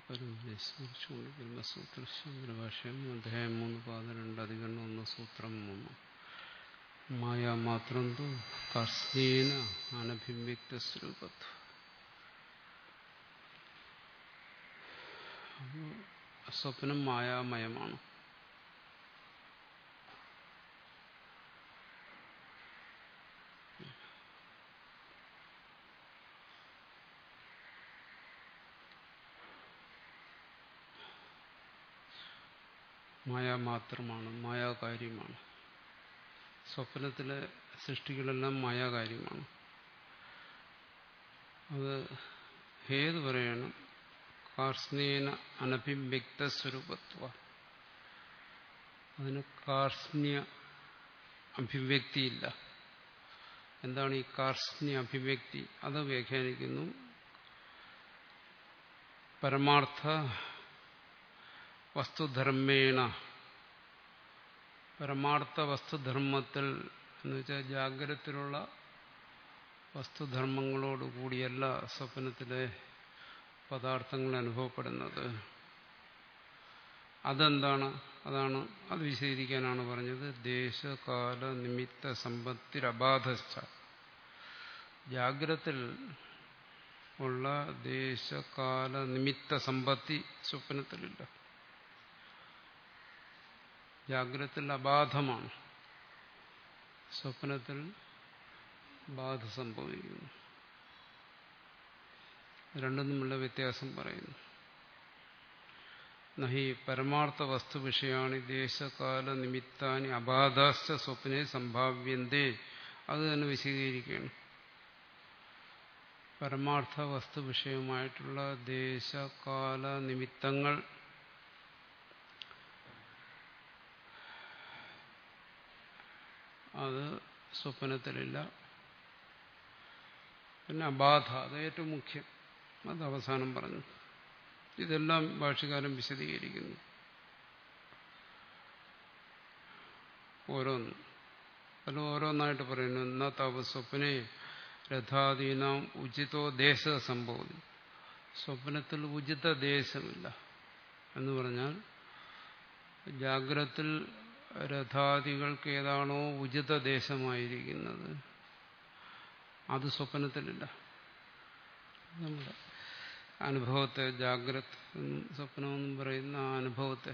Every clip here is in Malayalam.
പരമേശ്വരിച്ചുകൊണ്ട് ബ്രഹ്മസൂത്ര ഭാഷ്യം അധ്യായം മൂന്ന് പാത രണ്ട് അധികരണം ഒന്ന് സൂത്രം മൂന്ന് മായാ മാത്രം തു കർസ്നേന അനഭിവ്യക്ത സ്വരൂപത്വ സ്വപ്നം മായാമയമാണ് മായ മാത്രമാണ് മായാകാര്യമാണ് സ്വപ്നത്തിലെ സൃഷ്ടികളെല്ലാം മായാകാര്യമാണ് അത് ഹേതു പറയണം കാർസ്നേന അനഭിവ്യക്ത സ്വരൂപത്വ അതിന് കാർസ്ന്യ അഭിവ്യക്തിയില്ല എന്താണ് ഈ കാർസ്ന്യ അഭിവ്യക്തി അത് വ്യാഖ്യാനിക്കുന്നു പരമാർത്ഥ വസ്തുധർമ്മേണ പരമാർത്ഥ വസ്തുധർമ്മത്തിൽ എന്ന് വെച്ചാൽ ജാഗ്രതത്തിലുള്ള വസ്തുധർമ്മങ്ങളോടുകൂടിയല്ല സ്വപ്നത്തിലെ പദാർത്ഥങ്ങൾ അനുഭവപ്പെടുന്നത് അതെന്താണ് അതാണ് അത് വിശദീകരിക്കാനാണ് പറഞ്ഞത് ദേശകാല നിമിത്ത സമ്പത്തിരബാധസ്ഥ ജാഗ്രത്തിൽ ഉള്ള ദേശകാല നിമിത്ത സമ്പത്തി സ്വപ്നത്തിലില്ല ജാഗ്രത്തിൽ അബാധമാണ് സ്വപ്നത്തിൽ ബാധ സംഭവിക്കുന്നു രണ്ടും തമ്മിലുള്ള വ്യത്യാസം പറയുന്നു നഹി പരമാർത്ഥ വസ്തു വിഷയാണ് ദേശകാല നിമിത്താനി അബാധാശ്ച സ്വപ്നെ സംഭാവ്യന്തേ അത് തന്നെ വിശദീകരിക്കുകയാണ് പരമാർത്ഥ വസ്തു വിഷയമായിട്ടുള്ള ദേശകാല നിമിത്തങ്ങൾ അത് സ്വപ്നത്തിലില്ല പിന്നെ അബാധ അത് ഏറ്റവും മുഖ്യം അത് അവസാനം പറഞ്ഞു ഇതെല്ലാം ഭാഷകാലം വിശദീകരിക്കുന്നു ഓരോന്ന് അതിൽ ഓരോന്നായിട്ട് പറയുന്നു എന്നാ തവ സ്വപ്നെ രഥാദീനാം ഉചിതോ ദേശ സംഭവം സ്വപ്നത്തിൽ ഉചിത ദേശമില്ല എന്ന് പറഞ്ഞാൽ ജാഗ്രത്തിൽ രഥാദികൾക്ക് ഏതാണോ ഉചിത ദേശമായിരിക്കുന്നത് അത് സ്വപ്നത്തിലില്ല നമ്മുടെ അനുഭവത്തെ ജാഗ്രത് സ്വപ്നമെന്നും പറയുന്ന ആ അനുഭവത്തെ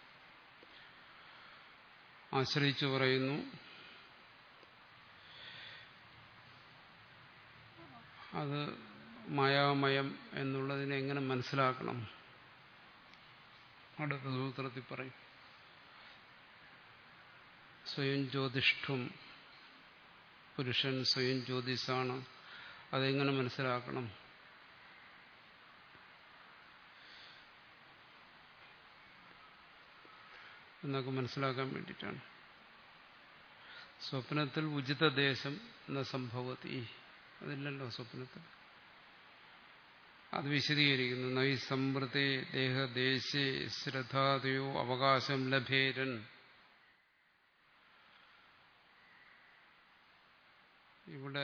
ആശ്രയിച്ചു പറയുന്നു അത് മായാമയം എന്നുള്ളതിനെ എങ്ങനെ മനസ്സിലാക്കണം അടുത്ത സൂത്രത്തിൽ പറയും സ്വയം ജ്യോതിഷ്ഠം പുരുഷൻ സ്വയം ജ്യോതിസാണ് അതെങ്ങനെ മനസ്സിലാക്കണം എന്നൊക്കെ മനസ്സിലാക്കാൻ വേണ്ടിയിട്ടാണ് സ്വപ്നത്തിൽ ഉചിത ദേശം എന്ന സംഭവത്തി അതില്ലല്ലോ സ്വപ്നത്തിൽ അത് വിശദീകരിക്കുന്നു നൈ സമ്പ്രത്തെ ദേഹദേശേ ശ്രദ്ധാതയോ അവകാശം ലഭേരൻ ഇവിടെ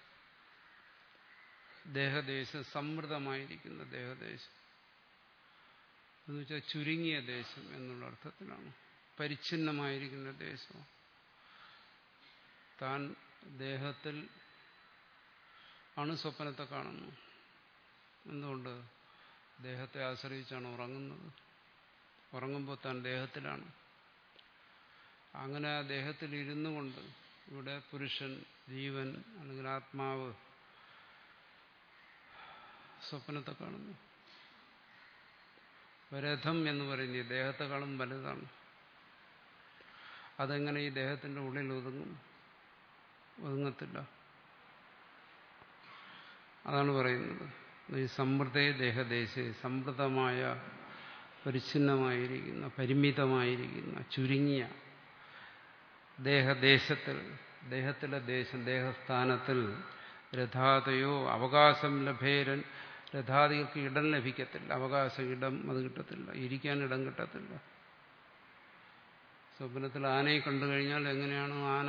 ദേഹദേശം സമൃദ്ധമായിരിക്കുന്ന ദേഹദേശം എന്ന് വെച്ചാൽ ചുരുങ്ങിയ ദേശം എന്നുള്ള അർത്ഥത്തിലാണ് പരിച്ഛിന്നമായിരിക്കുന്ന ദേശം താൻ ദേഹത്തിൽ ആണ് സ്വപ്നത്തെ കാണുന്നത് എന്തുകൊണ്ട് ദേഹത്തെ ആശ്രയിച്ചാണ് ഉറങ്ങുന്നത് ഉറങ്ങുമ്പോൾ താൻ ദേഹത്തിലാണ് അങ്ങനെ ആ ദേഹത്തിൽ ഇരുന്നു കൊണ്ട് ഇവിടെ പുരുഷൻ ജീവൻ അല്ലെങ്കിൽ ആത്മാവ് സ്വപ്നത്തെ കാണുന്നു രഥം എന്ന് പറയുന്നത് ഈ ദേഹത്തെക്കാളും വലുതാണ് അതെങ്ങനെ ഈ ദേഹത്തിന്റെ ഉള്ളിൽ ഒതുങ്ങും ഒതുങ്ങത്തില്ല അതാണ് പറയുന്നത് ഈ സമൃദ്ധേ ദേഹദേശ സമൃദ്ധമായ പരിച്ഛിന്നമായിരിക്കുന്ന പരിമിതമായിരിക്കുന്ന ചുരുങ്ങിയ ദേഹദേശത്തിൽ ദേഹത്തിലെ ദേശം ദേഹസ്ഥാനത്തിൽ രഥാതയോ അവകാശം ലഭേരൻ രഥാദികൾക്ക് ഇടം ലഭിക്കത്തില്ല അവകാശം ഇടം അത് കിട്ടത്തില്ല ഇരിക്കാൻ ഇടം കിട്ടത്തില്ല സ്വപ്നത്തിൽ ആനയെ കണ്ടു കഴിഞ്ഞാൽ എങ്ങനെയാണ് ആന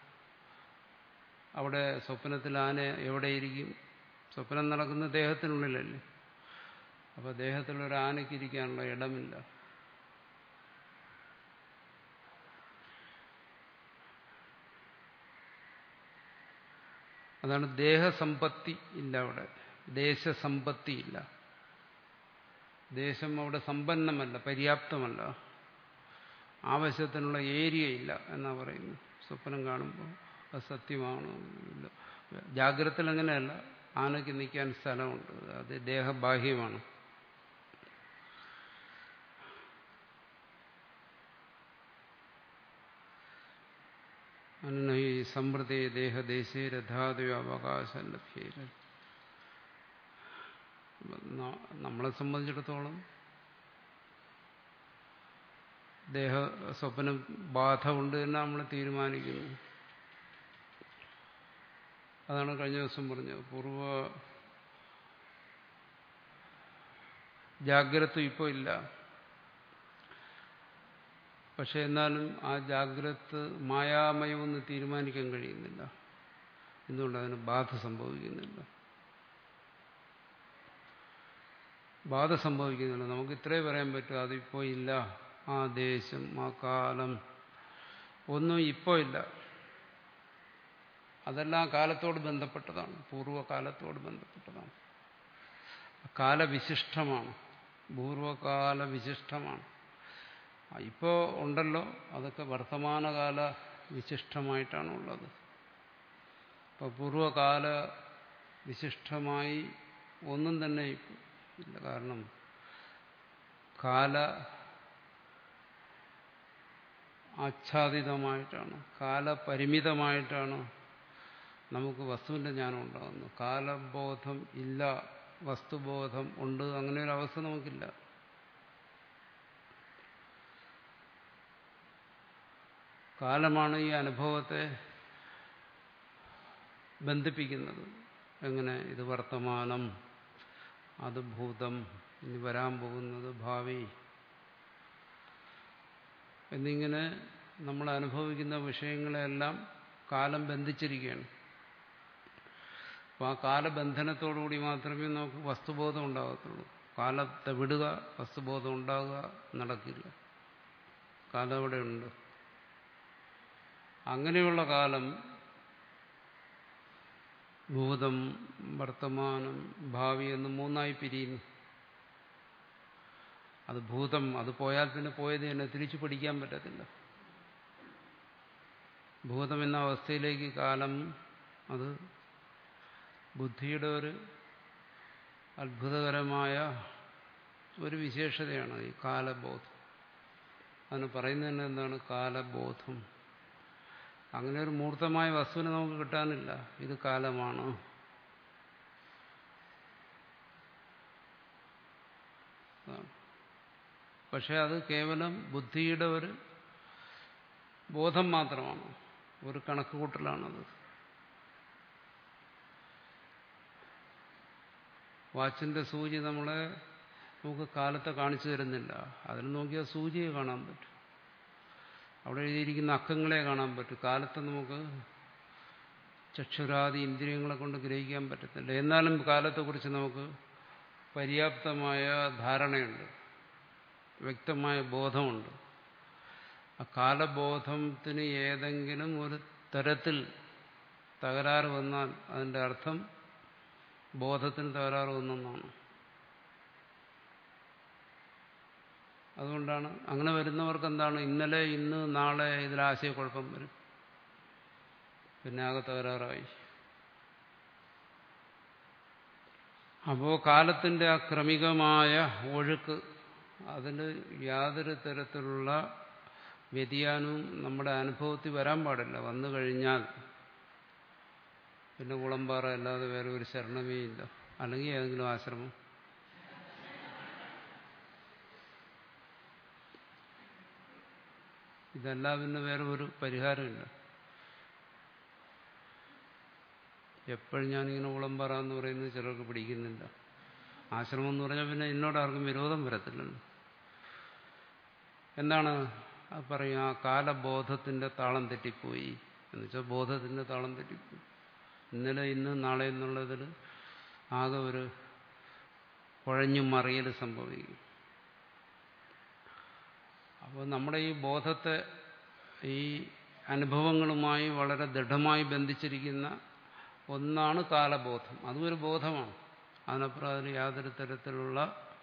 അവിടെ സ്വപ്നത്തിൽ ആന എവിടെയിരിക്കും സ്വപ്നം നടക്കുന്ന ദേഹത്തിനുള്ളിലല്ലേ അപ്പോൾ ദേഹത്തിലൊരു ആനയ്ക്ക് ഇരിക്കാനുള്ള ഇടമില്ല അതാണ് ദേഹസമ്പത്തി ഇല്ല അവിടെ ദേശസമ്പത്തി ഇല്ല ദേശം അവിടെ സമ്പന്നമല്ല പര്യാപ്തമല്ല ആവശ്യത്തിനുള്ള ഏരിയ ഇല്ല എന്നാ പറയുന്നു സ്വപ്നം കാണുമ്പോൾ അത് സത്യമാണോ ഇല്ല ജാഗ്രതയിൽ അങ്ങനെയല്ല ആനയ്ക്ക് നിൽക്കാൻ സ്ഥലമുണ്ട് അത് ദേഹബാഹ്യമാണ് അന്ന ഈ സമൃദ്ധി ദേഹദേശേ രഥാദയോ അവകാശം ലഭ്യേര നമ്മളെ സംബന്ധിച്ചിടത്തോളം ദേഹ സ്വപ്ന ബാധ ഉണ്ട് എന്ന് നമ്മൾ തീരുമാനിക്കുന്നു അതാണ് കഴിഞ്ഞ ദിവസം പറഞ്ഞത് പൂർവ ജാഗ്രത ഇപ്പോൾ ഇല്ല പക്ഷെ എന്നാലും ആ ജാഗ്രത മായാമയമെന്ന് തീരുമാനിക്കാൻ കഴിയുന്നില്ല എന്തുകൊണ്ട് അതിന് ബാധ സംഭവിക്കുന്നില്ല ബാധ സംഭവിക്കുന്നില്ല നമുക്ക് ഇത്രേ പറയാൻ പറ്റും അതിപ്പോ ഇല്ല ആ ദേശം ആ കാലം ഒന്നും ഇപ്പോ ഇല്ല അതെല്ലാം കാലത്തോട് ബന്ധപ്പെട്ടതാണ് പൂർവ്വകാലത്തോട് ബന്ധപ്പെട്ടതാണ് കാലവിശിഷ്ടമാണ് പൂർവ്വകാല വിശിഷ്ടമാണ് ഇപ്പോൾ ഉണ്ടല്ലോ അതൊക്കെ വർത്തമാനകാല വിശിഷ്ടമായിട്ടാണ് ഉള്ളത് ഇപ്പോൾ പൂർവ്വകാല വിശിഷ്ടമായി ഒന്നും തന്നെ ഇല്ല കാരണം കാല ആച്ഛാദിതമായിട്ടാണ് കാലപരിമിതമായിട്ടാണ് നമുക്ക് വസ്തുവിന്റെ ജ്ഞാനം ഉണ്ടാകുന്നത് കാലബോധം ഇല്ല വസ്തുബോധം ഉണ്ട് അങ്ങനെ ഒരു അവസ്ഥ നമുക്കില്ല കാലമാണ് ഈ അനുഭവത്തെ ബന്ധിപ്പിക്കുന്നത് എങ്ങനെ ഇത് വർത്തമാനം അത് ഭൂതം ഇനി വരാൻ പോകുന്നത് ഭാവി എന്നിങ്ങനെ നമ്മൾ അനുഭവിക്കുന്ന വിഷയങ്ങളെല്ലാം കാലം ബന്ധിച്ചിരിക്കുകയാണ് അപ്പോൾ ആ കാലബന്ധനത്തോടുകൂടി മാത്രമേ നമുക്ക് വസ്തുബോധം ഉണ്ടാകത്തുള്ളൂ കാലത്തെ വിടുക വസ്തുബോധം ഉണ്ടാകുക നടക്കില്ല കാലം അവിടെ ഉണ്ട് അങ്ങനെയുള്ള കാലം ഭൂതം വർത്തമാനം ഭാവി എന്ന് മൂന്നായി പിരിയുന്നു അത് ഭൂതം അത് പോയാൽ പിന്നെ പോയത് തന്നെ തിരിച്ചു പഠിക്കാൻ പറ്റത്തില്ല ഭൂതം എന്ന അവസ്ഥയിലേക്ക് കാലം അത് ബുദ്ധിയുടെ ഒരു അത്ഭുതകരമായ ഒരു വിശേഷതയാണ് ഈ കാലബോധം അതിന് പറയുന്നത് തന്നെ എന്താണ് കാലബോധം അങ്ങനെ ഒരു മൂർത്തമായ വസ്തുവിനെ നമുക്ക് കിട്ടാനില്ല ഇത് കാലമാണ് പക്ഷെ അത് കേവലം ബുദ്ധിയുടെ ഒരു ബോധം മാത്രമാണ് ഒരു കണക്കുകൂട്ടലാണത് വാച്ചിന്റെ സൂചി നമ്മളെ നമുക്ക് കാലത്തെ കാണിച്ചു തരുന്നില്ല അതിൽ നോക്കിയാൽ സൂചിയെ കാണാൻ പറ്റും അവിടെ എഴുതിയിരിക്കുന്ന അക്കങ്ങളെ കാണാൻ പറ്റും കാലത്തെ നമുക്ക് ചക്ഷുരാദി ഇന്ദ്രിയങ്ങളെ കൊണ്ട് ഗ്രഹിക്കാൻ പറ്റത്തില്ല എന്നാലും കാലത്തെക്കുറിച്ച് നമുക്ക് പര്യാപ്തമായ ധാരണയുണ്ട് വ്യക്തമായ ബോധമുണ്ട് ആ കാലബോധത്തിന് ഏതെങ്കിലും ഒരു തരത്തിൽ തകരാറ് വന്നാൽ അതിൻ്റെ അർത്ഥം ബോധത്തിന് തകരാറ് വന്നെന്നാണ് അതുകൊണ്ടാണ് അങ്ങനെ വരുന്നവർക്ക് എന്താണ് ഇന്നലെ ഇന്ന് നാളെ ഇതിൽ ആശയക്കുഴപ്പം വരും പിന്നെ ആകെ തകരാറായി അപ്പോൾ കാലത്തിന്റെ ആ ക്രമികമായ ഒഴുക്ക് അതിന് യാതൊരു തരത്തിലുള്ള വ്യതിയാനവും നമ്മുടെ അനുഭവത്തിൽ വരാൻ പാടില്ല വന്നു കഴിഞ്ഞാൽ പിന്നെ കുളമ്പാറ അല്ലാതെ വേറെ ഒരു ശരണമേ ഇല്ല അല്ലെങ്കിൽ ഏതെങ്കിലും ആശ്രമം ഇതല്ല പിന്നെ വേറെ ഒരു പരിഹാരമില്ല എപ്പോഴും ഞാനിങ്ങനെ ഉളമ്പറ എന്ന് പറയുന്നത് ചിലർക്ക് പിടിക്കുന്നില്ല ആശ്രമം എന്ന് പറഞ്ഞാൽ പിന്നെ എന്നോട് ആർക്കും വിരോധം വരത്തില്ലല്ലോ എന്താണ് അത് പറയും ആ കാലബോധത്തിന്റെ താളം തെറ്റിപ്പോയി എന്ന് വെച്ചാൽ ബോധത്തിന്റെ താളം തെറ്റിപ്പോയി ഇന്നലെ ഇന്ന് നാളെ എന്നുള്ളതിൽ ആകെ ഒരു കുഴഞ്ഞു മറിയൽ സംഭവിക്കും അപ്പോൾ നമ്മുടെ ഈ ബോധത്തെ ഈ അനുഭവങ്ങളുമായി വളരെ ദൃഢമായി ബന്ധിച്ചിരിക്കുന്ന ഒന്നാണ് കാലബോധം അതും ഒരു ബോധമാണ് അതിനപ്പുറം അതിന് യാതൊരു തരത്തിലുള്ള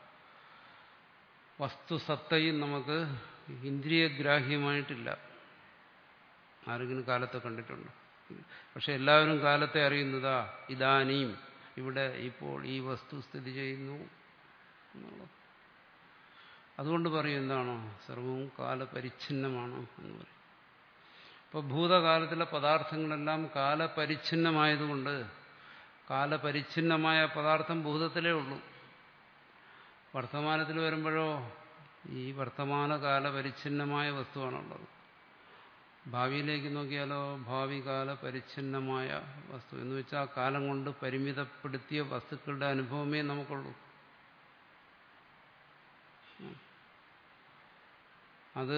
വസ്തുസത്തയും നമുക്ക് ഇന്ദ്രിയഗ്രാഹ്യമായിട്ടില്ല ആരെങ്കിലും കാലത്തെ കണ്ടിട്ടുണ്ട് പക്ഷെ എല്ലാവരും കാലത്തെ അറിയുന്നതാ ഇതാനീം ഇവിടെ ഇപ്പോൾ ഈ വസ്തു സ്ഥിതി ചെയ്യുന്നു എന്നുള്ളത് അതുകൊണ്ട് പറയും എന്താണോ സർവവും കാലപരിച്ഛിന്നമാണ് എന്ന് പറയും അപ്പോൾ ഭൂതകാലത്തിലെ പദാർത്ഥങ്ങളെല്ലാം കാലപരിച്ഛിന്നമായതുകൊണ്ട് കാലപരിച്ഛിന്നമായ പദാർത്ഥം ഭൂതത്തിലേ ഉള്ളൂ വർത്തമാനത്തിൽ വരുമ്പോഴോ ഈ വർത്തമാനകാല പരിച്ഛിന്നമായ വസ്തുവാണുള്ളത് ഭാവിയിലേക്ക് നോക്കിയാലോ ഭാവി കാല പരിച്ഛിന്നമായ വസ്തു എന്ന് വെച്ചാൽ ആ കാലം കൊണ്ട് പരിമിതപ്പെടുത്തിയ വസ്തുക്കളുടെ അനുഭവമേ നമുക്കുള്ളൂ അത്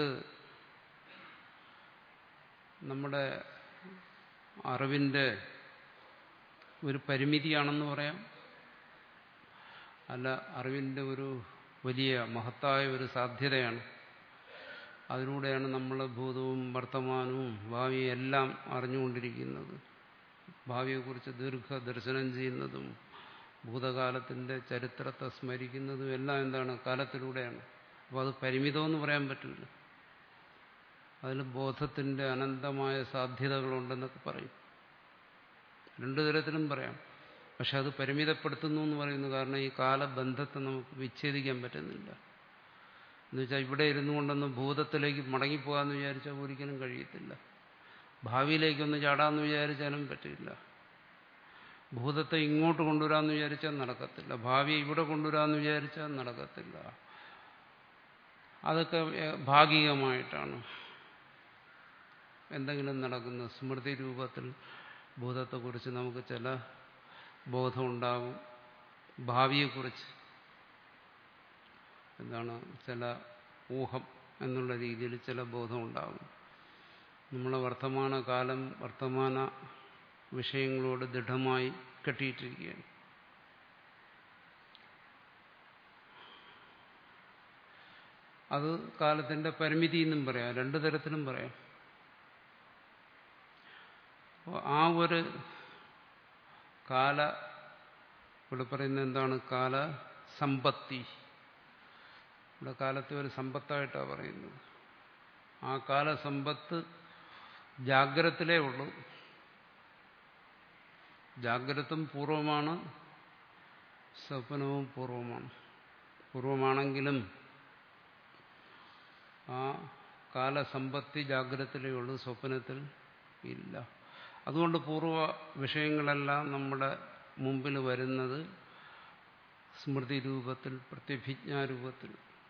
നമ്മുടെ അറിവിൻ്റെ ഒരു പരിമിതിയാണെന്ന് പറയാം അല്ല അറിവിൻ്റെ ഒരു വലിയ മഹത്തായ ഒരു സാധ്യതയാണ് അതിലൂടെയാണ് നമ്മൾ ഭൂതവും വർത്തമാനവും ഭാവിയും എല്ലാം അറിഞ്ഞുകൊണ്ടിരിക്കുന്നത് ഭാവിയെക്കുറിച്ച് ദീർഘദർശനം ചെയ്യുന്നതും ഭൂതകാലത്തിൻ്റെ ചരിത്രത്തെ സ്മരിക്കുന്നതും എല്ലാം എന്താണ് കാലത്തിലൂടെയാണ് അപ്പോൾ അത് പരിമിതമെന്ന് പറയാൻ പറ്റില്ല അതിൽ ബോധത്തിൻ്റെ അനന്തമായ സാധ്യതകളുണ്ടെന്നൊക്കെ പറയും രണ്ടു തരത്തിലും പറയാം പക്ഷെ അത് പരിമിതപ്പെടുത്തുന്നു എന്ന് പറയുന്നു കാരണം ഈ കാലബന്ധത്തെ നമുക്ക് വിച്ഛേദിക്കാൻ പറ്റുന്നില്ല എന്നുവെച്ചാൽ ഇവിടെ ഇരുന്നു കൊണ്ടൊന്ന് ഭൂതത്തിലേക്ക് മടങ്ങിപ്പോകാമെന്ന് വിചാരിച്ചാൽ ഒരിക്കലും കഴിയത്തില്ല ഭാവിയിലേക്കൊന്ന് ചാടാമെന്ന് വിചാരിച്ചാലും പറ്റില്ല ഭൂതത്തെ ഇങ്ങോട്ട് കൊണ്ടുവരാമെന്ന് വിചാരിച്ചാൽ നടക്കത്തില്ല ഭാവിയെ ഇവിടെ കൊണ്ടുവരാമെന്ന് വിചാരിച്ചാൽ നടക്കത്തില്ല അതൊക്കെ ഭാഗികമായിട്ടാണ് എന്തെങ്കിലും നടക്കുന്ന സ്മൃതി രൂപത്തിൽ ഭൂതത്തെക്കുറിച്ച് നമുക്ക് ചില ബോധമുണ്ടാകും ഭാവിയെക്കുറിച്ച് എന്താണ് ചില ഊഹം എന്നുള്ള രീതിയിൽ ചില ബോധമുണ്ടാകും നമ്മളെ വർത്തമാന കാലം വർത്തമാന വിഷയങ്ങളോട് ദൃഢമായി കെട്ടിയിട്ടിരിക്കുകയാണ് അത് കാലത്തിന്റെ പരിമിതി എന്നും പറയാം രണ്ടു തരത്തിലും പറയാം അപ്പോൾ ആ ഒരു കാല ഇവിടെ പറയുന്നത് എന്താണ് കാല സമ്പത്തി ഇവിടെ കാലത്തെ ഒരു സമ്പത്തായിട്ടാണ് പറയുന്നത് ആ കാലസമ്പത്ത് ജാഗ്രത്തിലേ ഉള്ളൂ ജാഗ്രതും പൂർവമാണ് സ്വപ്നവും പൂർവമാണ് പൂർവമാണെങ്കിലും ആ കാലസമ്പത്തി ജാഗ്രതത്തിലേ ഉള്ളൂ സ്വപ്നത്തിൽ ഇല്ല അതുകൊണ്ട് പൂർവ വിഷയങ്ങളെല്ലാം നമ്മുടെ മുമ്പിൽ വരുന്നത് സ്മൃതി രൂപത്തിൽ പ്രത്യഭിജ്ഞാരൂപത്തിൽ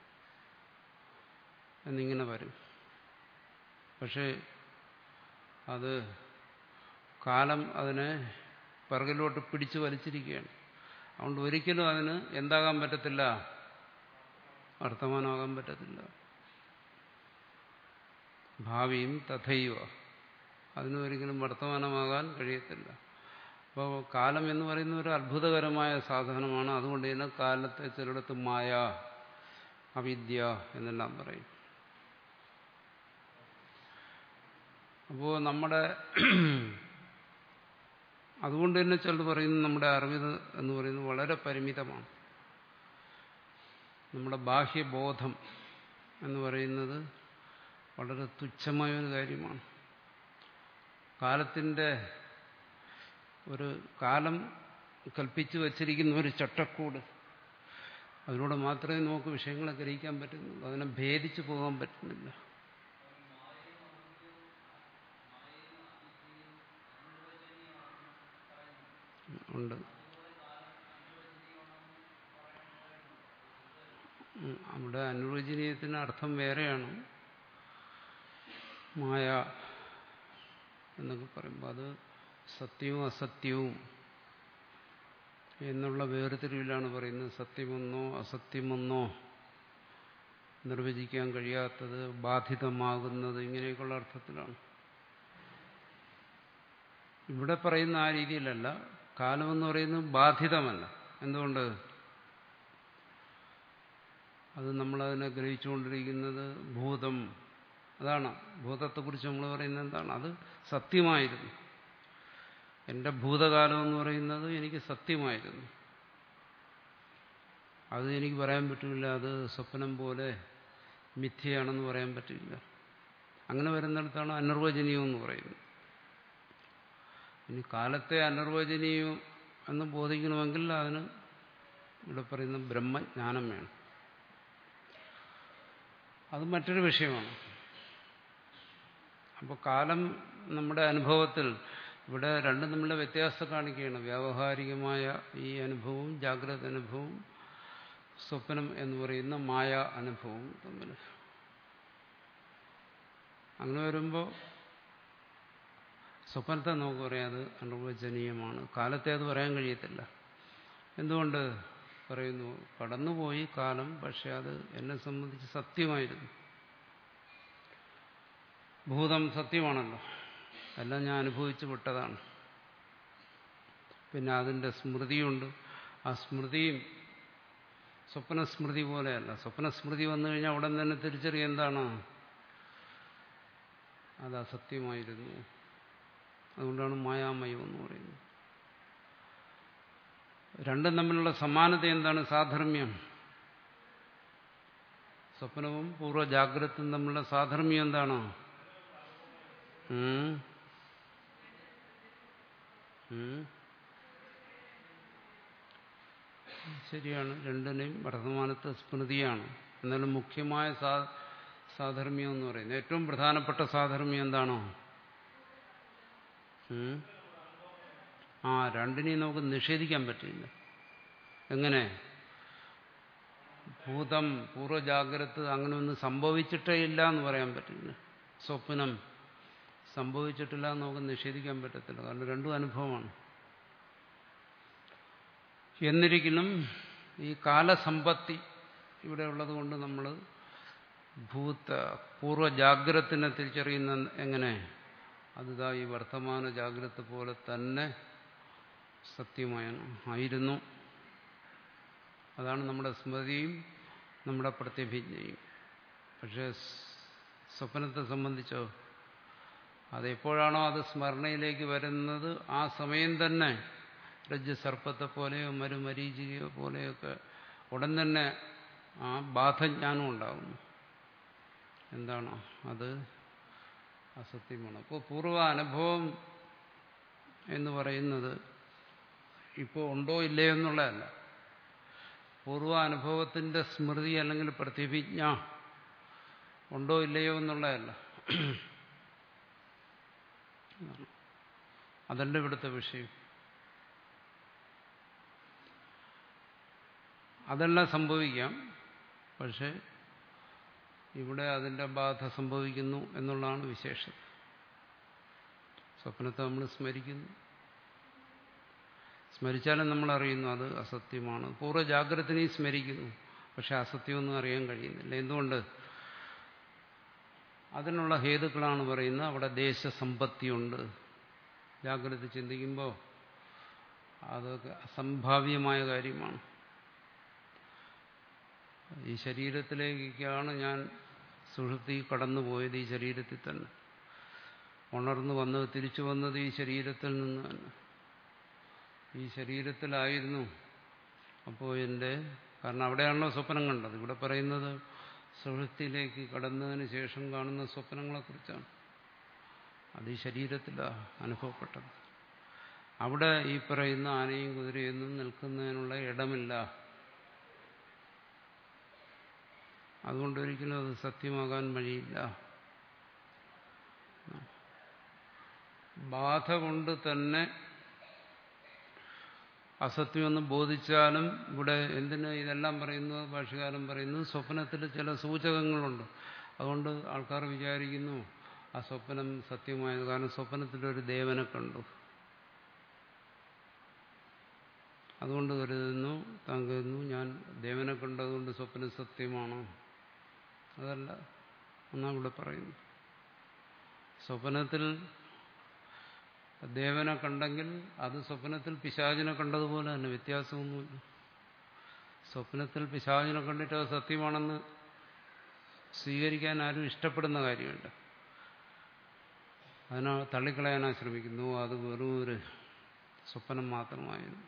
എന്നിങ്ങനെ വരും പക്ഷേ അത് കാലം അതിനെ പിറകിലോട്ട് പിടിച്ചു വലിച്ചിരിക്കുകയാണ് അതുകൊണ്ട് ഒരിക്കലും അതിന് എന്താകാൻ പറ്റത്തില്ല വർത്തമാനമാകാൻ പറ്റത്തില്ല ഭാവിയും തഥൈവ അതിനും ഒരിക്കലും വർത്തമാനമാകാൻ കഴിയത്തില്ല അപ്പോൾ കാലം എന്ന് പറയുന്ന ഒരു അത്ഭുതകരമായ സാധനമാണ് അതുകൊണ്ട് തന്നെ കാലത്തെ ചിലയിടത്ത് മായ അവിദ്യ എന്നെല്ലാം പറയും അപ്പോൾ നമ്മുടെ അതുകൊണ്ട് തന്നെ ചിലത് പറയുന്നു നമ്മുടെ അറിവ് എന്ന് പറയുന്നത് വളരെ പരിമിതമാണ് നമ്മുടെ ബാഹ്യബോധം എന്ന് പറയുന്നത് വളരെ തുച്ഛമായ ഒരു കാര്യമാണ് കാലത്തിൻ്റെ ഒരു കാലം കൽപ്പിച്ചു വച്ചിരിക്കുന്ന ഒരു ചട്ടക്കൂട് അതിലൂടെ മാത്രമേ നമുക്ക് വിഷയങ്ങളെ ഗ്രഹിക്കാൻ പറ്റുന്നുള്ളൂ അതിനെ ഭേദിച്ചു പോകാൻ പറ്റുന്നില്ല ഉണ്ട് അവിടെ അനുവചനീയത്തിന് അർത്ഥം വേറെയാണ് മായ എന്നൊക്കെ പറയുമ്പോൾ അത് സത്യവും അസത്യവും എന്നുള്ള വേർതിരിവിലാണ് പറയുന്നത് സത്യമെന്നോ അസത്യമെന്നോ നിർവചിക്കാൻ കഴിയാത്തത് ബാധിതമാകുന്നത് ഇങ്ങനെയൊക്കെയുള്ള അർത്ഥത്തിലാണ് ഇവിടെ പറയുന്ന ആ രീതിയിലല്ല കാലമെന്ന് പറയുന്നത് ബാധിതമല്ല എന്തുകൊണ്ട് അത് നമ്മളതിനെ ഗ്രഹിച്ചുകൊണ്ടിരിക്കുന്നത് ഭൂതം അതാണ് ഭൂതത്തെക്കുറിച്ച് നമ്മൾ പറയുന്നത് എന്താണ് അത് സത്യമായിരുന്നു എൻ്റെ ഭൂതകാലം എന്ന് പറയുന്നത് എനിക്ക് സത്യമായിരുന്നു അത് എനിക്ക് പറയാൻ പറ്റില്ല അത് സ്വപ്നം പോലെ മിഥ്യയാണെന്ന് പറയാൻ പറ്റില്ല അങ്ങനെ വരുന്നിടത്താണ് അനിർവചനീയം എന്ന് പറയുന്നത് ഇനി കാലത്തെ അനിർവചനീയം എന്ന് ബോധിക്കണമെങ്കിൽ അതിന് ഇവിടെ പറയുന്ന ബ്രഹ്മജ്ഞാനം വേണം അത് മറ്റൊരു വിഷയമാണ് അപ്പോൾ കാലം നമ്മുടെ അനുഭവത്തിൽ ഇവിടെ രണ്ടും തമ്മിലുള്ള വ്യത്യാസം കാണിക്കുകയാണ് വ്യാവഹാരികമായ ഈ അനുഭവവും ജാഗ്രത അനുഭവവും സ്വപ്നം എന്ന് പറയുന്ന മായ അനുഭവവും തമ്മിൽ അങ്ങനെ വരുമ്പോൾ സ്വപ്നത്തെ നമുക്ക് പറയാം അത് അനുവചനീയമാണ് കാലത്തെ അത് പറയാൻ കഴിയത്തില്ല എന്തുകൊണ്ട് പറയുന്നു കടന്നുപോയി കാലം പക്ഷെ അത് എന്നെ സംബന്ധിച്ച് സത്യമായിരുന്നു ഭൂതം സത്യമാണല്ലോ എല്ലാം ഞാൻ അനുഭവിച്ചു വിട്ടതാണ് പിന്നെ അതിൻ്റെ സ്മൃതിയുണ്ട് ആ സ്മൃതിയും സ്വപ്നസ്മൃതി പോലെയല്ല സ്വപ്നസ്മൃതി വന്നു കഴിഞ്ഞാൽ ഉടൻ തന്നെ തിരിച്ചറിയ എന്താണ് അത് അസത്യമായിരുന്നു അതുകൊണ്ടാണ് മായാമയം എന്ന് പറയുന്നത് രണ്ടും തമ്മിലുള്ള സമാനത എന്താണ് സാധർമ്മ്യം സ്വപ്നവും പൂർവ്വജാഗ്രതയും തമ്മിലുള്ള സാധർമ്മ്യം എന്താണ് ഉം? ഉം? ശരിയാണ് രണ്ടിനെയും വർത്തമാനത്തെ സ്മൃതിയാണ് എന്നാലും മുഖ്യമായ സാ സാധർമ്മ്യം എന്ന് പറയുന്നത് ഏറ്റവും പ്രധാനപ്പെട്ട സാധർമ്മ്യം എന്താണോ ഉം? ആ രണ്ടിനെയും നമുക്ക് നിഷേധിക്കാൻ പറ്റില്ല എങ്ങനെ ഭൂതം പൂർവ്വജാഗ്രത അങ്ങനെ ഒന്നും സംഭവിച്ചിട്ടേ ഇല്ല എന്ന് പറയാൻ പറ്റില്ല സ്വപ്നം സംഭവിച്ചിട്ടില്ല എന്ന് നമുക്ക് നിഷേധിക്കാൻ പറ്റത്തില്ല കാരണം രണ്ടും അനുഭവമാണ് എന്നിരിക്കലും ഈ കാലസമ്പത്തി ഇവിടെ ഉള്ളത് കൊണ്ട് നമ്മൾ ഭൂത പൂർവ്വജാഗ്രത്തിനെ തിരിച്ചറിയുന്ന എങ്ങനെ അതിതാ ഈ വർത്തമാന ജാഗ്രത പോലെ തന്നെ സത്യമായ ആയിരുന്നു അതാണ് നമ്മുടെ സ്മൃതിയും നമ്മുടെ പ്രത്യഭിജ്ഞയും പക്ഷേ സ്വപ്നത്തെ സംബന്ധിച്ചോ അതെപ്പോഴാണോ അത് സ്മരണയിലേക്ക് വരുന്നത് ആ സമയം തന്നെ രജ്ജ സർപ്പത്തെ പോലെയോ മരുമരീചികയോ പോലെയൊക്കെ ഉടൻ തന്നെ ആ ബാധജ്ഞാനം ഉണ്ടാകുന്നു എന്താണ് അത് അസത്യമാണ് അപ്പോൾ പൂർവ്വ അനുഭവം എന്ന് പറയുന്നത് ഇപ്പോൾ ഉണ്ടോ ഇല്ലയോ എന്നുള്ളതല്ല പൂർവ്വ അനുഭവത്തിന്റെ സ്മൃതി അല്ലെങ്കിൽ പ്രതിഭിജ്ഞ ഉണ്ടോ ഇല്ലയോ എന്നുള്ളതല്ല അതല്ല ഇവിടുത്തെ വിഷയം അതെല്ലാം സംഭവിക്കാം പക്ഷെ ഇവിടെ അതിൻ്റെ ബാധ സംഭവിക്കുന്നു എന്നുള്ളതാണ് വിശേഷം സ്വപ്നത്തെ നമ്മൾ സ്മരിക്കുന്നു സ്മരിച്ചാലും നമ്മൾ അറിയുന്നു അത് അസത്യമാണ് പൂർവ്വ ജാഗ്രതനെയും സ്മരിക്കുന്നു പക്ഷെ അസത്യമൊന്നും അറിയാൻ കഴിയുന്നില്ല എന്തുകൊണ്ട് അതിനുള്ള ഹേതുക്കളാണ് പറയുന്നത് അവിടെ ദേശസമ്പത്തിയുണ്ട് ജാഗ്രത ചിന്തിക്കുമ്പോൾ അതൊക്കെ അസംഭാവ്യമായ കാര്യമാണ് ഈ ശരീരത്തിലേക്കാണ് ഞാൻ സുഷുപ്തി കടന്നുപോയത് ഈ ശരീരത്തിൽ തന്നെ ഉണർന്നു വന്നത് തിരിച്ചു വന്നത് ഈ ശരീരത്തിൽ നിന്ന് തന്നെ ഈ ശരീരത്തിലായിരുന്നു അപ്പോൾ എൻ്റെ കാരണം അവിടെയാണല്ലോ സ്വപ്നം കണ്ടത് ഇവിടെ പറയുന്നത് സുഹൃത്തിയിലേക്ക് കടന്നതിന് ശേഷം കാണുന്ന സ്വപ്നങ്ങളെക്കുറിച്ചാണ് അത് ഈ ശരീരത്തിലാണ് അനുഭവപ്പെട്ടത് അവിടെ ഈ പറയുന്ന ആനയും കുതിരയൊന്നും നിൽക്കുന്നതിനുള്ള ഇടമില്ല അതുകൊണ്ട് ഒരിക്കലും അത് സത്യമാകാൻ വഴിയില്ല ബാധ കൊണ്ട് തന്നെ അസത്യമെന്ന് ബോധിച്ചാലും ഇവിടെ എന്തിന് ഇതെല്ലാം പറയുന്നത് ഭാഷകാലം പറയുന്നത് സ്വപ്നത്തിൽ ചില സൂചകങ്ങളുണ്ട് അതുകൊണ്ട് ആൾക്കാർ വിചാരിക്കുന്നു ആ സ്വപ്നം സത്യമായത് കാരണം സ്വപ്നത്തിലൊരു ദേവനെ കണ്ടു അതുകൊണ്ട് കരുതുന്നു താൻ കരുതുന്നു ഞാൻ ദേവനെ കണ്ടതുകൊണ്ട് സ്വപ്നം സത്യമാണോ അതല്ല എന്നാ ഇവിടെ പറയുന്നു സ്വപ്നത്തിൽ ദേവനെ കണ്ടെങ്കിൽ അത് സ്വപ്നത്തിൽ പിശാചിനെ കണ്ടതുപോലെ തന്നെ വ്യത്യാസമൊന്നുമില്ല സ്വപ്നത്തിൽ പിശാചിനെ കണ്ടിട്ട് അത് സത്യമാണെന്ന് സ്വീകരിക്കാൻ ആരും ഇഷ്ടപ്പെടുന്ന കാര്യമുണ്ട് അതിനെ തള്ളിക്കളയാനാ ശ്രമിക്കുന്നു അത് വെറും ഒരു സ്വപ്നം മാത്രമായിരുന്നു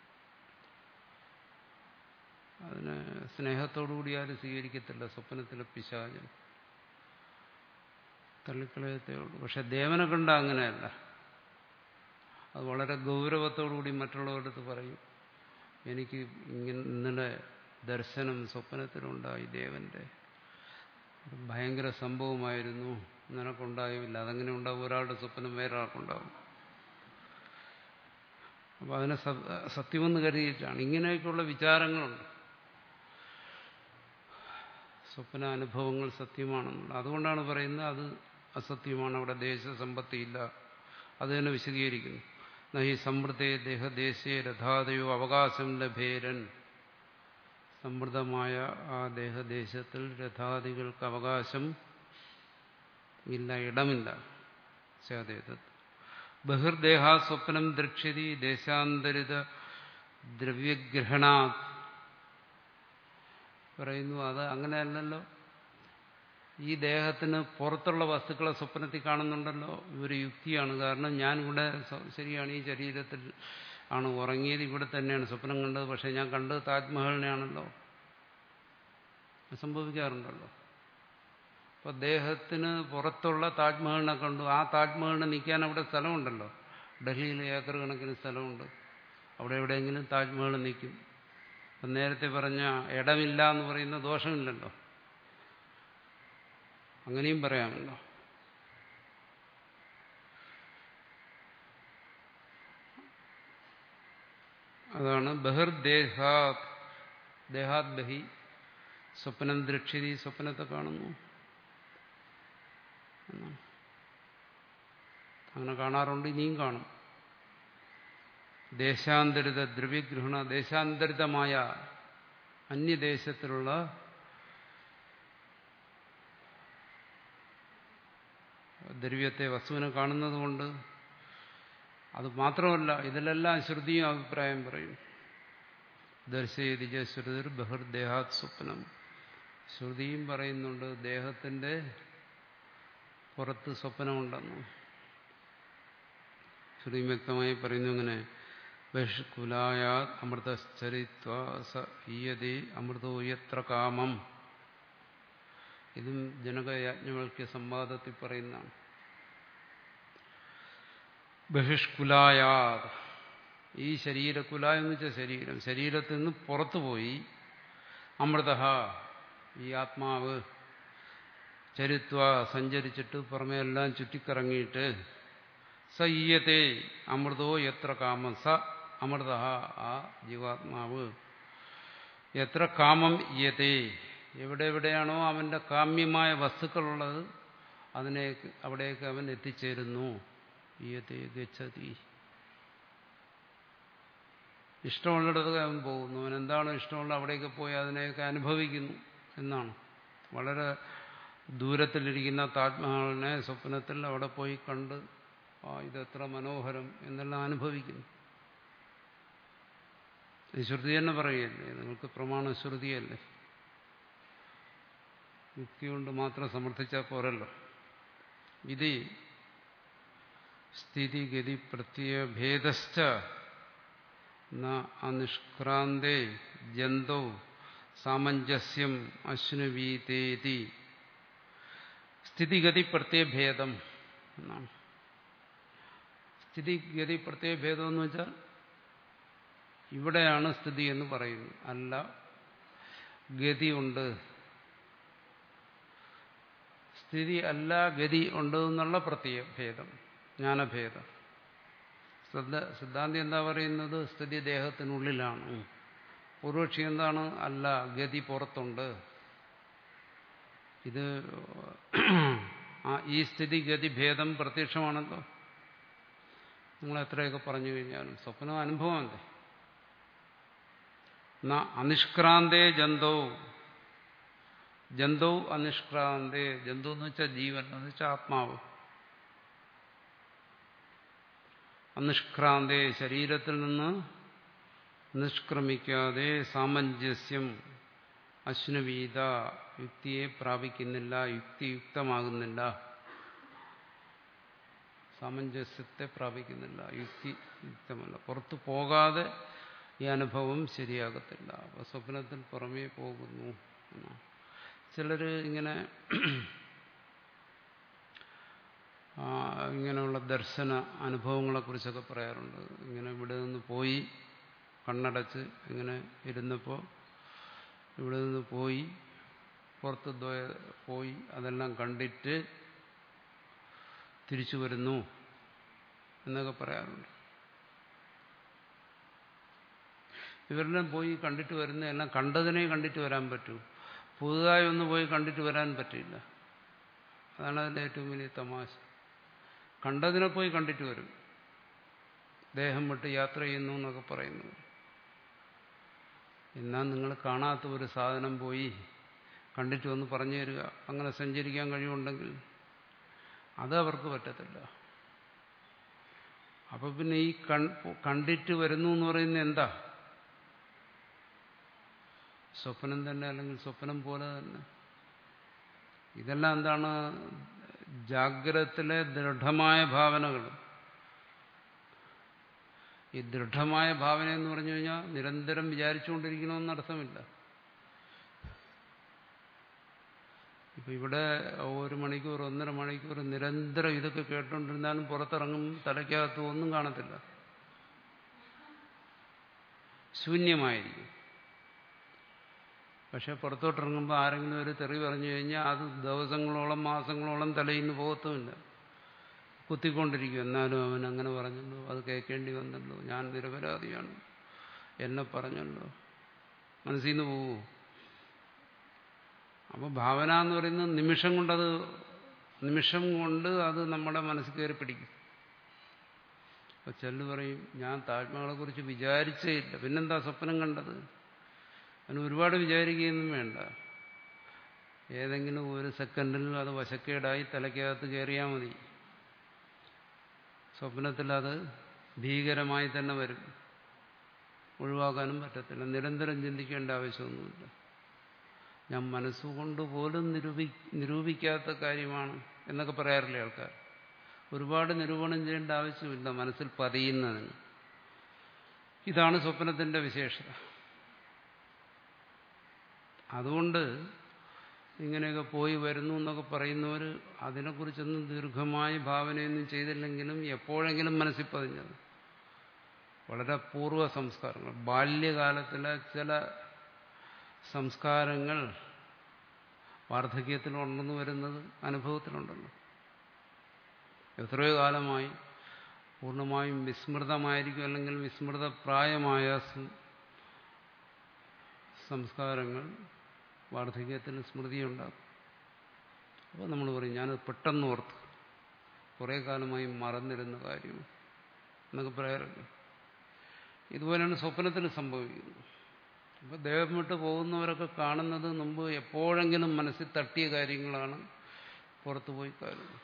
അതിന് സ്നേഹത്തോടുകൂടി ആരും സ്വീകരിക്കത്തില്ല സ്വപ്നത്തിലെ പിശാചൻ തള്ളിക്കളയത്തേ ഉള്ളൂ പക്ഷെ ദേവനെ കണ്ട അങ്ങനെയല്ല അത് വളരെ ഗൗരവത്തോടുകൂടി മറ്റുള്ളവരടുത്ത് പറയും എനിക്ക് ഇങ്ങനെ ഇന്നലെ ദർശനം സ്വപ്നത്തിലുണ്ടായി ദേവന്റെ ഭയങ്കര സംഭവമായിരുന്നു നിനക്കുണ്ടായില്ല അതങ്ങനെ ഉണ്ടാവും ഒരാളുടെ സ്വപ്നം വേറെ ആൾക്കുണ്ടാവും അപ്പം അതിനെ സത്യമെന്ന് കരുതിയിട്ടാണ് ഇങ്ങനെയൊക്കെയുള്ള വിചാരങ്ങളുണ്ട് സ്വപ്ന അനുഭവങ്ങൾ സത്യമാണെന്നുള്ളത് അതുകൊണ്ടാണ് പറയുന്നത് അത് അസത്യമാണ് അവിടെ ദേശസമ്പത്തിയില്ല അത് തന്നെ വിശദീകരിക്കുന്നു നഹി സമൃദ്ധേ ദേഹദേശേ രഥാതയോ അവകാശം ലഭേരൻ സമൃദ്ധമായ ആ ദേഹദേശത്തിൽ രഥാദികൾക്ക് അവകാശം ഇല്ല ഇടമില്ല സ്യാദേതത് ബഹിർദേഹാ സ്വപ്നം ദ്രക്ഷ്യതി ദേശാന്തരിത ദ്രവ്യഗ്രഹണാ പറയുന്നു അത് അങ്ങനെയല്ലല്ലോ ഈ ദേഹത്തിന് പുറത്തുള്ള വസ്തുക്കളെ സ്വപ്നത്തിൽ കാണുന്നുണ്ടല്ലോ ഇവർ യുക്തിയാണ് കാരണം ഞാൻ ഇവിടെ ശരിയാണ് ഈ ശരീരത്തിൽ ആണ് ഉറങ്ങിയത് ഇവിടെ തന്നെയാണ് സ്വപ്നം കണ്ടത് പക്ഷെ ഞാൻ കണ്ടത് താജ്മഹലിനെയാണല്ലോ സംഭവിക്കാറുണ്ടല്ലോ അപ്പൊ ദേഹത്തിന് പുറത്തുള്ള താജ്മഹലിനെ കണ്ടു ആ താജ്മഹലിനെ നിൽക്കാൻ അവിടെ സ്ഥലമുണ്ടല്ലോ ഡൽഹിയിൽ ഏക്കർ കണക്കിന് സ്ഥലമുണ്ട് അവിടെ എവിടെയെങ്കിലും താജ്മഹൽ നിൽക്കും അപ്പം നേരത്തെ പറഞ്ഞ ഇടമില്ല എന്ന് പറയുന്ന ദോഷമില്ലല്ലോ അങ്ങനെയും പറയാമല്ലോ അതാണ് ബഹിർദേഹാത് ദേഹാത് ബഹി സ്വപ്നം ദൃക്ഷിതി സ്വപ്നത്തെ കാണുന്നു അങ്ങനെ കാണാറുണ്ട് ഇനിയും കാണും ദേശാന്തരിത ദ്രവ്യഗ്രഹണ ദേശാന്തരിതമായ അന്യദേശത്തിലുള്ള ദ്രവ്യത്തെ വസ്തുവിനെ കാണുന്നത് കൊണ്ട് അത് മാത്രമല്ല ഇതിലെല്ലാം ശ്രുതിയും അഭിപ്രായം പറയും ദർശയതിജ ശ്രുതിർ ബഹിർദേഹാത് സ്വപ്നം ശ്രുതിയും പറയുന്നുണ്ട് ദേഹത്തിന്റെ പുറത്ത് സ്വപ്നമുണ്ടെന്ന് ശ്രുതി വ്യക്തമായി പറയുന്നു ഇങ്ങനെ ബഹിഷ്കുലായാത് അമൃതശ്ചരിത്വ സ ഈയതി അമൃതോ യത്ര കാമം ഇതും ജനകയാജ്ഞവൽക്യ സംവാദത്തിൽ പറയുന്നതാണ് ബഹിഷ്കുലായാത് ഈ ശരീരകുല എന്ന് വെച്ചാൽ ശരീരം ശരീരത്തിൽ നിന്ന് പുറത്തുപോയി അമൃത ഈ ആത്മാവ് ചരിത്വ സഞ്ചരിച്ചിട്ട് പുറമെ എല്ലാം ചുറ്റിക്കറങ്ങിയിട്ട് സ ഈയത്തെ അമൃതോ എത്ര കാമം സ അമൃത ആ ജീവാത്മാവ് എത്ര കാമം ഈയത്തെ എവിടെ എവിടെയാണോ അവന്റെ കാമ്യമായ വസ്തുക്കളുള്ളത് അതിനേക്ക് അവിടേക്ക് അവൻ എത്തിച്ചേരുന്നു ഈയത്തെ ഗച്ഛതി ഇഷ്ടമുള്ളിടത്ത് അവൻ പോകുന്നു അവൻ എന്താണോ ഇഷ്ടമുള്ള അവിടേക്ക് പോയി അതിനെയൊക്കെ അനുഭവിക്കുന്നു എന്നാണ് വളരെ ദൂരത്തിലിരിക്കുന്ന താജ്മഹലിനെ സ്വപ്നത്തിൽ അവിടെ പോയി കണ്ട് ആ ഇതെത്ര മനോഹരം എന്നെല്ലാം അനുഭവിക്കുന്നു ഇത് ശ്രുതി തന്നെ പറയുകയല്ലേ നിങ്ങൾക്ക് പ്രമാണ ശ്രുതിയല്ലേ യുക്തി കൊണ്ട് മാത്രം സമർത്ഥിച്ചാൽ പോരല്ലോ ഇത് സ്ഥിതിഗതി പ്രത്യയ ഭേദശ്ച അനിഷ്ക്രാന്തേ ജന്തോ സാമഞ്ജസ്യം അശ്നുവീതേതി സ്ഥിതിഗതി പ്രത്യയഭേദം എന്നാണ് സ്ഥിതിഗതി പ്രത്യയഭേദം എന്ന് വെച്ചാൽ ഇവിടെയാണ് സ്ഥിതി എന്ന് പറയുന്നു അല്ല ഗതി ഉണ്ട് സ്ഥിതി അല്ല ഗതി ഉണ്ട് എന്നുള്ള പ്രത്യയഭേദം ജ്ഞാനഭേദം സിദ്ധാന്തി എന്താ പറയുന്നത് സ്ഥിതി ദേഹത്തിനുള്ളിലാണ് പൂർവക്ഷി എന്താണ് അല്ല ഗതി പുറത്തുണ്ട് ഇത് ഈ സ്ഥിതി ഗതി ഭേദം പ്രത്യക്ഷമാണല്ലോ നിങ്ങൾ എത്രയൊക്കെ പറഞ്ഞു കഴിഞ്ഞാലും സ്വപ്നം അനുഭവമല്ലേ അനിഷ്ക്രാന്തേ ജന്തോ ജന്തോ അനിഷ്ക്രാന്തേ ജന്തു എന്ന് വെച്ചാൽ ജീവൻ എന്ന് വെച്ചാൽ ആത്മാവ് അനിഷ്ക്രാന്തേ ശരീരത്തിൽ നിന്ന് നിഷ്ക്രമിക്കാതെ സാമഞ്ജസ്യം അശ്നവീത യുക്തിയെ പ്രാപിക്കുന്നില്ല യുക്തിയുക്തമാകുന്നില്ല സാമഞ്ജസ്യത്തെ പ്രാപിക്കുന്നില്ല യുക്തി യുക്തമല്ല പുറത്തു പോകാതെ ഈ അനുഭവം ശരിയാകത്തില്ല അപ്പൊ സ്വപ്നത്തിൽ പുറമേ പോകുന്നു എന്നാണ് ചിലർ ഇങ്ങനെ ഇങ്ങനെയുള്ള ദർശന അനുഭവങ്ങളെക്കുറിച്ചൊക്കെ പറയാറുണ്ട് ഇങ്ങനെ ഇവിടെ നിന്ന് പോയി കണ്ണടച്ച് ഇങ്ങനെ ഇരുന്നപ്പോൾ ഇവിടെ നിന്ന് പോയി പുറത്ത് പോയി അതെല്ലാം കണ്ടിട്ട് തിരിച്ചു വരുന്നു എന്നൊക്കെ പറയാറുണ്ട് ഇവരെല്ലാം പോയി കണ്ടിട്ട് വരുന്ന എല്ലാം കണ്ടതിനെ കണ്ടിട്ട് വരാൻ പറ്റൂ പുതുതായി ഒന്ന് പോയി കണ്ടിട്ട് വരാൻ പറ്റില്ല അതാണ് അതിൻ്റെ ഏറ്റവും വലിയ തമാശ കണ്ടതിനെ പോയി കണ്ടിട്ട് വരും ദേഹം വിട്ട് യാത്ര ചെയ്യുന്നു എന്നൊക്കെ പറയുന്നു എന്നാൽ നിങ്ങൾ കാണാത്ത ഒരു സാധനം പോയി കണ്ടിട്ട് വന്ന് പറഞ്ഞു തരിക അങ്ങനെ സഞ്ചരിക്കാൻ കഴിവുണ്ടെങ്കിൽ അത് അവർക്ക് പറ്റത്തില്ല അപ്പൊ പിന്നെ ഈ കണ്ടിട്ട് വരുന്നു എന്ന് പറയുന്നത് എന്താ സ്വപ്നം തന്നെ അല്ലെങ്കിൽ സ്വപ്നം പോലെ തന്നെ ഇതെല്ലാം എന്താണ് ജാഗ്രതത്തിലെ ദൃഢമായ ഭാവനകൾ ഈ ദൃഢമായ ഭാവന എന്ന് പറഞ്ഞു കഴിഞ്ഞാൽ നിരന്തരം വിചാരിച്ചുകൊണ്ടിരിക്കണമെന്ന് അർത്ഥമില്ല ഇപ്പൊ ഇവിടെ ഒരു മണിക്കൂർ ഒന്നര മണിക്കൂർ നിരന്തരം ഇതൊക്കെ കേട്ടുകൊണ്ടിരുന്നാലും പുറത്തിറങ്ങും തലയ്ക്കകത്ത് ഒന്നും കാണത്തില്ല ശൂന്യമായിരിക്കും പക്ഷെ പുറത്തോട്ടിറങ്ങുമ്പോൾ ആരെങ്കിലും ഒരു തെറി പറഞ്ഞു കഴിഞ്ഞാൽ അത് ദിവസങ്ങളോളം മാസങ്ങളോളം തലയിൽ നിന്ന് പോകത്തുമില്ല കുത്തിക്കൊണ്ടിരിക്കും എന്നാലും അവൻ അങ്ങനെ പറഞ്ഞല്ലോ അത് കേൾക്കേണ്ടി വന്നല്ലോ ഞാൻ നിരപരാധിയാണ് എന്നെ പറഞ്ഞല്ലോ മനസ്സിൽ നിന്ന് പോവൂ അപ്പോൾ ഭാവന എന്ന് പറയുന്നത് നിമിഷം കൊണ്ടത് നിമിഷം കൊണ്ട് അത് നമ്മുടെ മനസ്സിൽ കയറി പിടിക്കും അപ്പൊ ചെല്ലു പറയും ഞാൻ താജ്മഹലെ കുറിച്ച് വിചാരിച്ചേ ഇല്ല പിന്നെന്താ സ്വപ്നം കണ്ടത് അതിന് ഒരുപാട് വിചാരിക്കുകയൊന്നും വേണ്ട ഏതെങ്കിലും ഒരു സെക്കൻഡിൽ അത് വശക്കേടായി തലയ്ക്കകത്ത് കയറിയാൽ മതി സ്വപ്നത്തിൽ അത് ഭീകരമായി തന്നെ വരും ഒഴിവാക്കാനും പറ്റത്തില്ല നിരന്തരം ചിന്തിക്കേണ്ട ആവശ്യമൊന്നുമില്ല ഞാൻ മനസ്സുകൊണ്ട് പോലും നിരൂപി നിരൂപിക്കാത്ത കാര്യമാണ് എന്നൊക്കെ പറയാറില്ലേ ആൾക്കാർ ഒരുപാട് നിരൂപണം ചെയ്യേണ്ട ആവശ്യമില്ല മനസ്സിൽ പതിയുന്നതിന് ഇതാണ് സ്വപ്നത്തിന്റെ വിശേഷത അതുകൊണ്ട് ഇങ്ങനെയൊക്കെ പോയി വരുന്നു എന്നൊക്കെ പറയുന്നവർ അതിനെക്കുറിച്ചൊന്നും ദീർഘമായ ഭാവനയൊന്നും ചെയ്തില്ലെങ്കിലും എപ്പോഴെങ്കിലും മനസ്സിൽ പതിഞ്ഞത് വളരെ പൂർവ്വ സംസ്കാരങ്ങൾ ബാല്യകാലത്തിലെ ചില സംസ്കാരങ്ങൾ വാർദ്ധക്യത്തിലുണ്ടെന്ന് വരുന്നത് അനുഭവത്തിലുണ്ടല്ലോ എത്രയോ കാലമായി പൂർണ്ണമായും വിസ്മൃതമായിരിക്കും അല്ലെങ്കിൽ വിസ്മൃതപ്രായമായ സംസ്കാരങ്ങൾ വാർദ്ധക്യത്തിൽ സ്മൃതിയുണ്ടാകും അപ്പോൾ നമ്മൾ പറയും ഞാനത് പെട്ടെന്ന് ഓർത്തു കുറേ കാലമായി മറന്നിരുന്ന കാര്യം എന്നൊക്കെ പറയാറുണ്ട് ഇതുപോലെയാണ് സ്വപ്നത്തിൽ സംഭവിക്കുന്നത് അപ്പോൾ ദേഹം വിട്ട് പോകുന്നവരൊക്കെ കാണുന്നത് മുമ്പ് എപ്പോഴെങ്കിലും മനസ്സിൽ തട്ടിയ കാര്യങ്ങളാണ് പുറത്തു പോയി കാണുന്നത്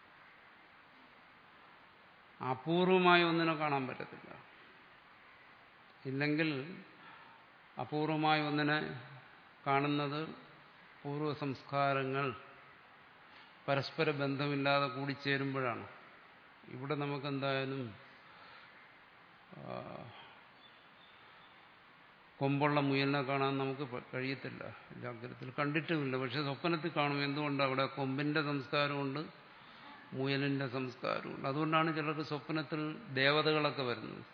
അപൂർവമായ ഒന്നിനെ കാണാൻ പറ്റത്തില്ല ഇല്ലെങ്കിൽ അപൂർവമായ ഒന്നിനെ കാണുന്നത് പൂർവ്വ സംസ്കാരങ്ങൾ പരസ്പര ബന്ധമില്ലാതെ കൂടിച്ചേരുമ്പോഴാണ് ഇവിടെ നമുക്കെന്തായാലും കൊമ്പുള്ള മുയലിനെ കാണാൻ നമുക്ക് കഴിയത്തില്ല ജാഗ്രതത്തിൽ കണ്ടിട്ടുമില്ല പക്ഷെ സ്വപ്നത്തിൽ കാണും എന്തുകൊണ്ട് അവിടെ കൊമ്പിന്റെ സംസ്കാരമുണ്ട് മുയലിന്റെ സംസ്കാരമുണ്ട് അതുകൊണ്ടാണ് ചിലർക്ക് സ്വപ്നത്തിൽ ദേവതകളൊക്കെ വരുന്നത്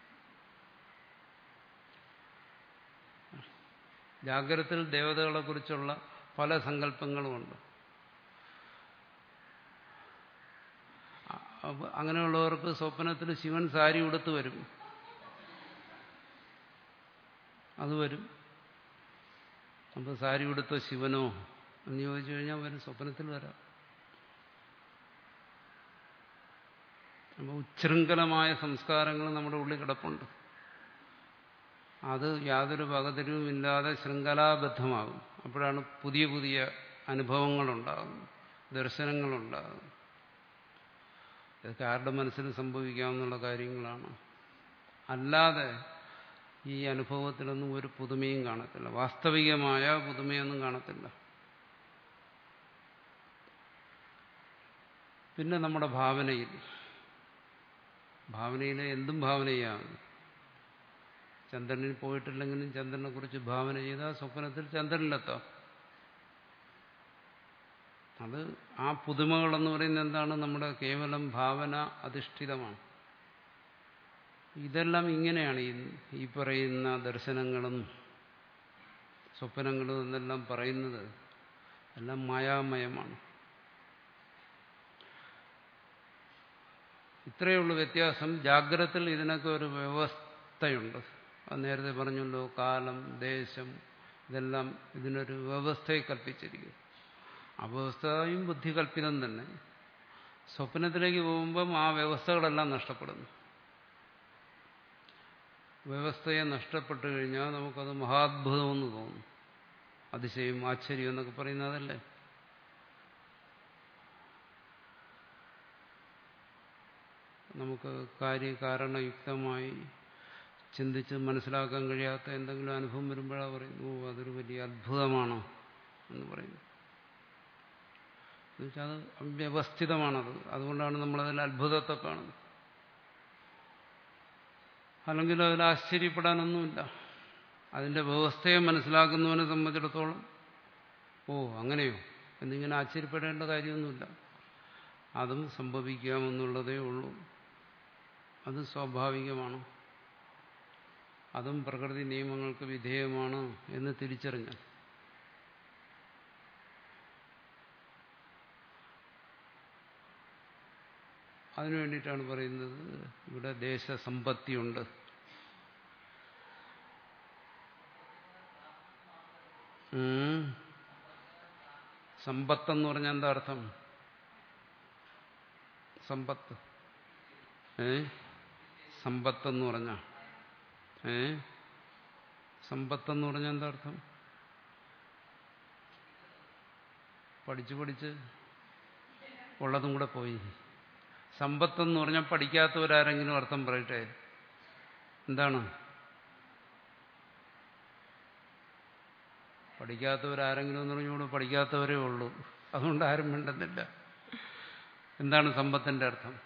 ജാഗ്രതത്തിൽ ദേവതകളെ കുറിച്ചുള്ള പല സങ്കല്പങ്ങളുമുണ്ട് അങ്ങനെയുള്ളവർക്ക് സ്വപ്നത്തിൽ ശിവൻ സാരി ഉടുത്ത് വരും അത് വരും അപ്പോൾ സാരി ഉടുത്ത ശിവനോ എന്ന് ചോദിച്ചു കഴിഞ്ഞാൽ വരും സ്വപ്നത്തിൽ വരാം അപ്പോൾ ഉച്ഛൃംഖലമായ സംസ്കാരങ്ങൾ നമ്മുടെ ഉള്ളിൽ കിടപ്പുണ്ട് അത് യാതൊരു വകതിരിവുമില്ലാതെ ശൃംഖലാബദ്ധമാകും അപ്പോഴാണ് പുതിയ പുതിയ അനുഭവങ്ങളുണ്ടാകുന്നത് ദർശനങ്ങളുണ്ടാകുന്നത് ഇതൊക്കെ ആരുടെ മനസ്സിൽ സംഭവിക്കാവുന്ന കാര്യങ്ങളാണ് അല്ലാതെ ഈ അനുഭവത്തിലൊന്നും ഒരു പുതുമയും കാണത്തില്ല വാസ്തവികമായ പുതുമയൊന്നും കാണത്തില്ല പിന്നെ നമ്മുടെ ഭാവനയിൽ ഭാവനയിൽ എന്തും ഭാവന ചെയ്യാം ചന്ദ്രനിൽ പോയിട്ടില്ലെങ്കിലും ചന്ദ്രനെ കുറിച്ച് ഭാവന ചെയ്താൽ സ്വപ്നത്തിൽ ചന്ദ്രനിലെത്താം അത് ആ പുതുമകളെന്ന് പറയുന്നത് എന്താണ് നമ്മുടെ കേവലം ഭാവന അധിഷ്ഠിതമാണ് ഇതെല്ലാം ഇങ്ങനെയാണ് ഈ ഈ പറയുന്ന ദർശനങ്ങളും സ്വപ്നങ്ങളും എന്നെല്ലാം പറയുന്നത് എല്ലാം മായാമയമാണ് ഇത്രയേ ഉള്ളൂ വ്യത്യാസം ജാഗ്രതത്തിൽ ഇതിനൊക്കെ ഒരു വ്യവസ്ഥയുണ്ട് അത് നേരത്തെ പറഞ്ഞല്ലോ കാലം ദേശം ഇതെല്ലാം ഇതിനൊരു വ്യവസ്ഥയെ കൽപ്പിച്ചിരിക്കുന്നു അവസ്ഥയും ബുദ്ധികൽപ്പിതം തന്നെ സ്വപ്നത്തിലേക്ക് പോകുമ്പം ആ വ്യവസ്ഥകളെല്ലാം നഷ്ടപ്പെടുന്നു വ്യവസ്ഥയെ നഷ്ടപ്പെട്ടു കഴിഞ്ഞാൽ നമുക്കത് മഹാത്ഭുതമെന്ന് തോന്നും അതിശയം ആശ്ചര്യം എന്നൊക്കെ പറയുന്നതല്ലേ നമുക്ക് കാര്യകാരണയുക്തമായി ചിന്തിച്ച് മനസ്സിലാക്കാൻ കഴിയാത്ത എന്തെങ്കിലും അനുഭവം വരുമ്പോഴാണ് പറയുന്നു ഓ അതൊരു വലിയ അത്ഭുതമാണോ എന്ന് പറയുന്നു എന്നുവെച്ചാൽ അത് അവ്യവസ്ഥിതമാണത് അതുകൊണ്ടാണ് നമ്മളതിൽ അത്ഭുതത്തെ കാണുന്നത് അല്ലെങ്കിൽ അതിൽ ആശ്ചര്യപ്പെടാനൊന്നുമില്ല അതിന്റെ വ്യവസ്ഥയെ മനസ്സിലാക്കുന്നവനെ സംബന്ധിച്ചിടത്തോളം ഓ അങ്ങനെയോ എന്നിങ്ങനെ ആശ്ചര്യപ്പെടേണ്ട കാര്യമൊന്നുമില്ല അതും സംഭവിക്കാമെന്നുള്ളതേ ഉള്ളൂ അത് സ്വാഭാവികമാണ് അതും പ്രകൃതി നിയമങ്ങൾക്ക് വിധേയമാണ് എന്ന് തിരിച്ചറിഞ്ഞാൽ അതിനു വേണ്ടിയിട്ടാണ് പറയുന്നത് ഇവിടെ ദേശസമ്പത്തിയുണ്ട് സമ്പത്തെന്ന് പറഞ്ഞാൽ എന്താ അർത്ഥം സമ്പത്ത് ഏ സമ്പത്തെന്ന് പറഞ്ഞ ഏ സമ്പത്തെന്ന് പറഞ്ഞാൽ എന്താ അർത്ഥം പഠിച്ച് പഠിച്ച് ഉള്ളതും കൂടെ പോയി സമ്പത്തെന്ന് പറഞ്ഞാൽ പഠിക്കാത്തവരാരെങ്കിലും അർത്ഥം പറയട്ടെ എന്താണ് പഠിക്കാത്തവരാരെങ്കിലും എന്ന് പറഞ്ഞുകൂടെ പഠിക്കാത്തവരേ ഉള്ളൂ അതുകൊണ്ട് ആരും മിണ്ടുന്നില്ല എന്താണ് സമ്പത്തിന്റെ അർത്ഥം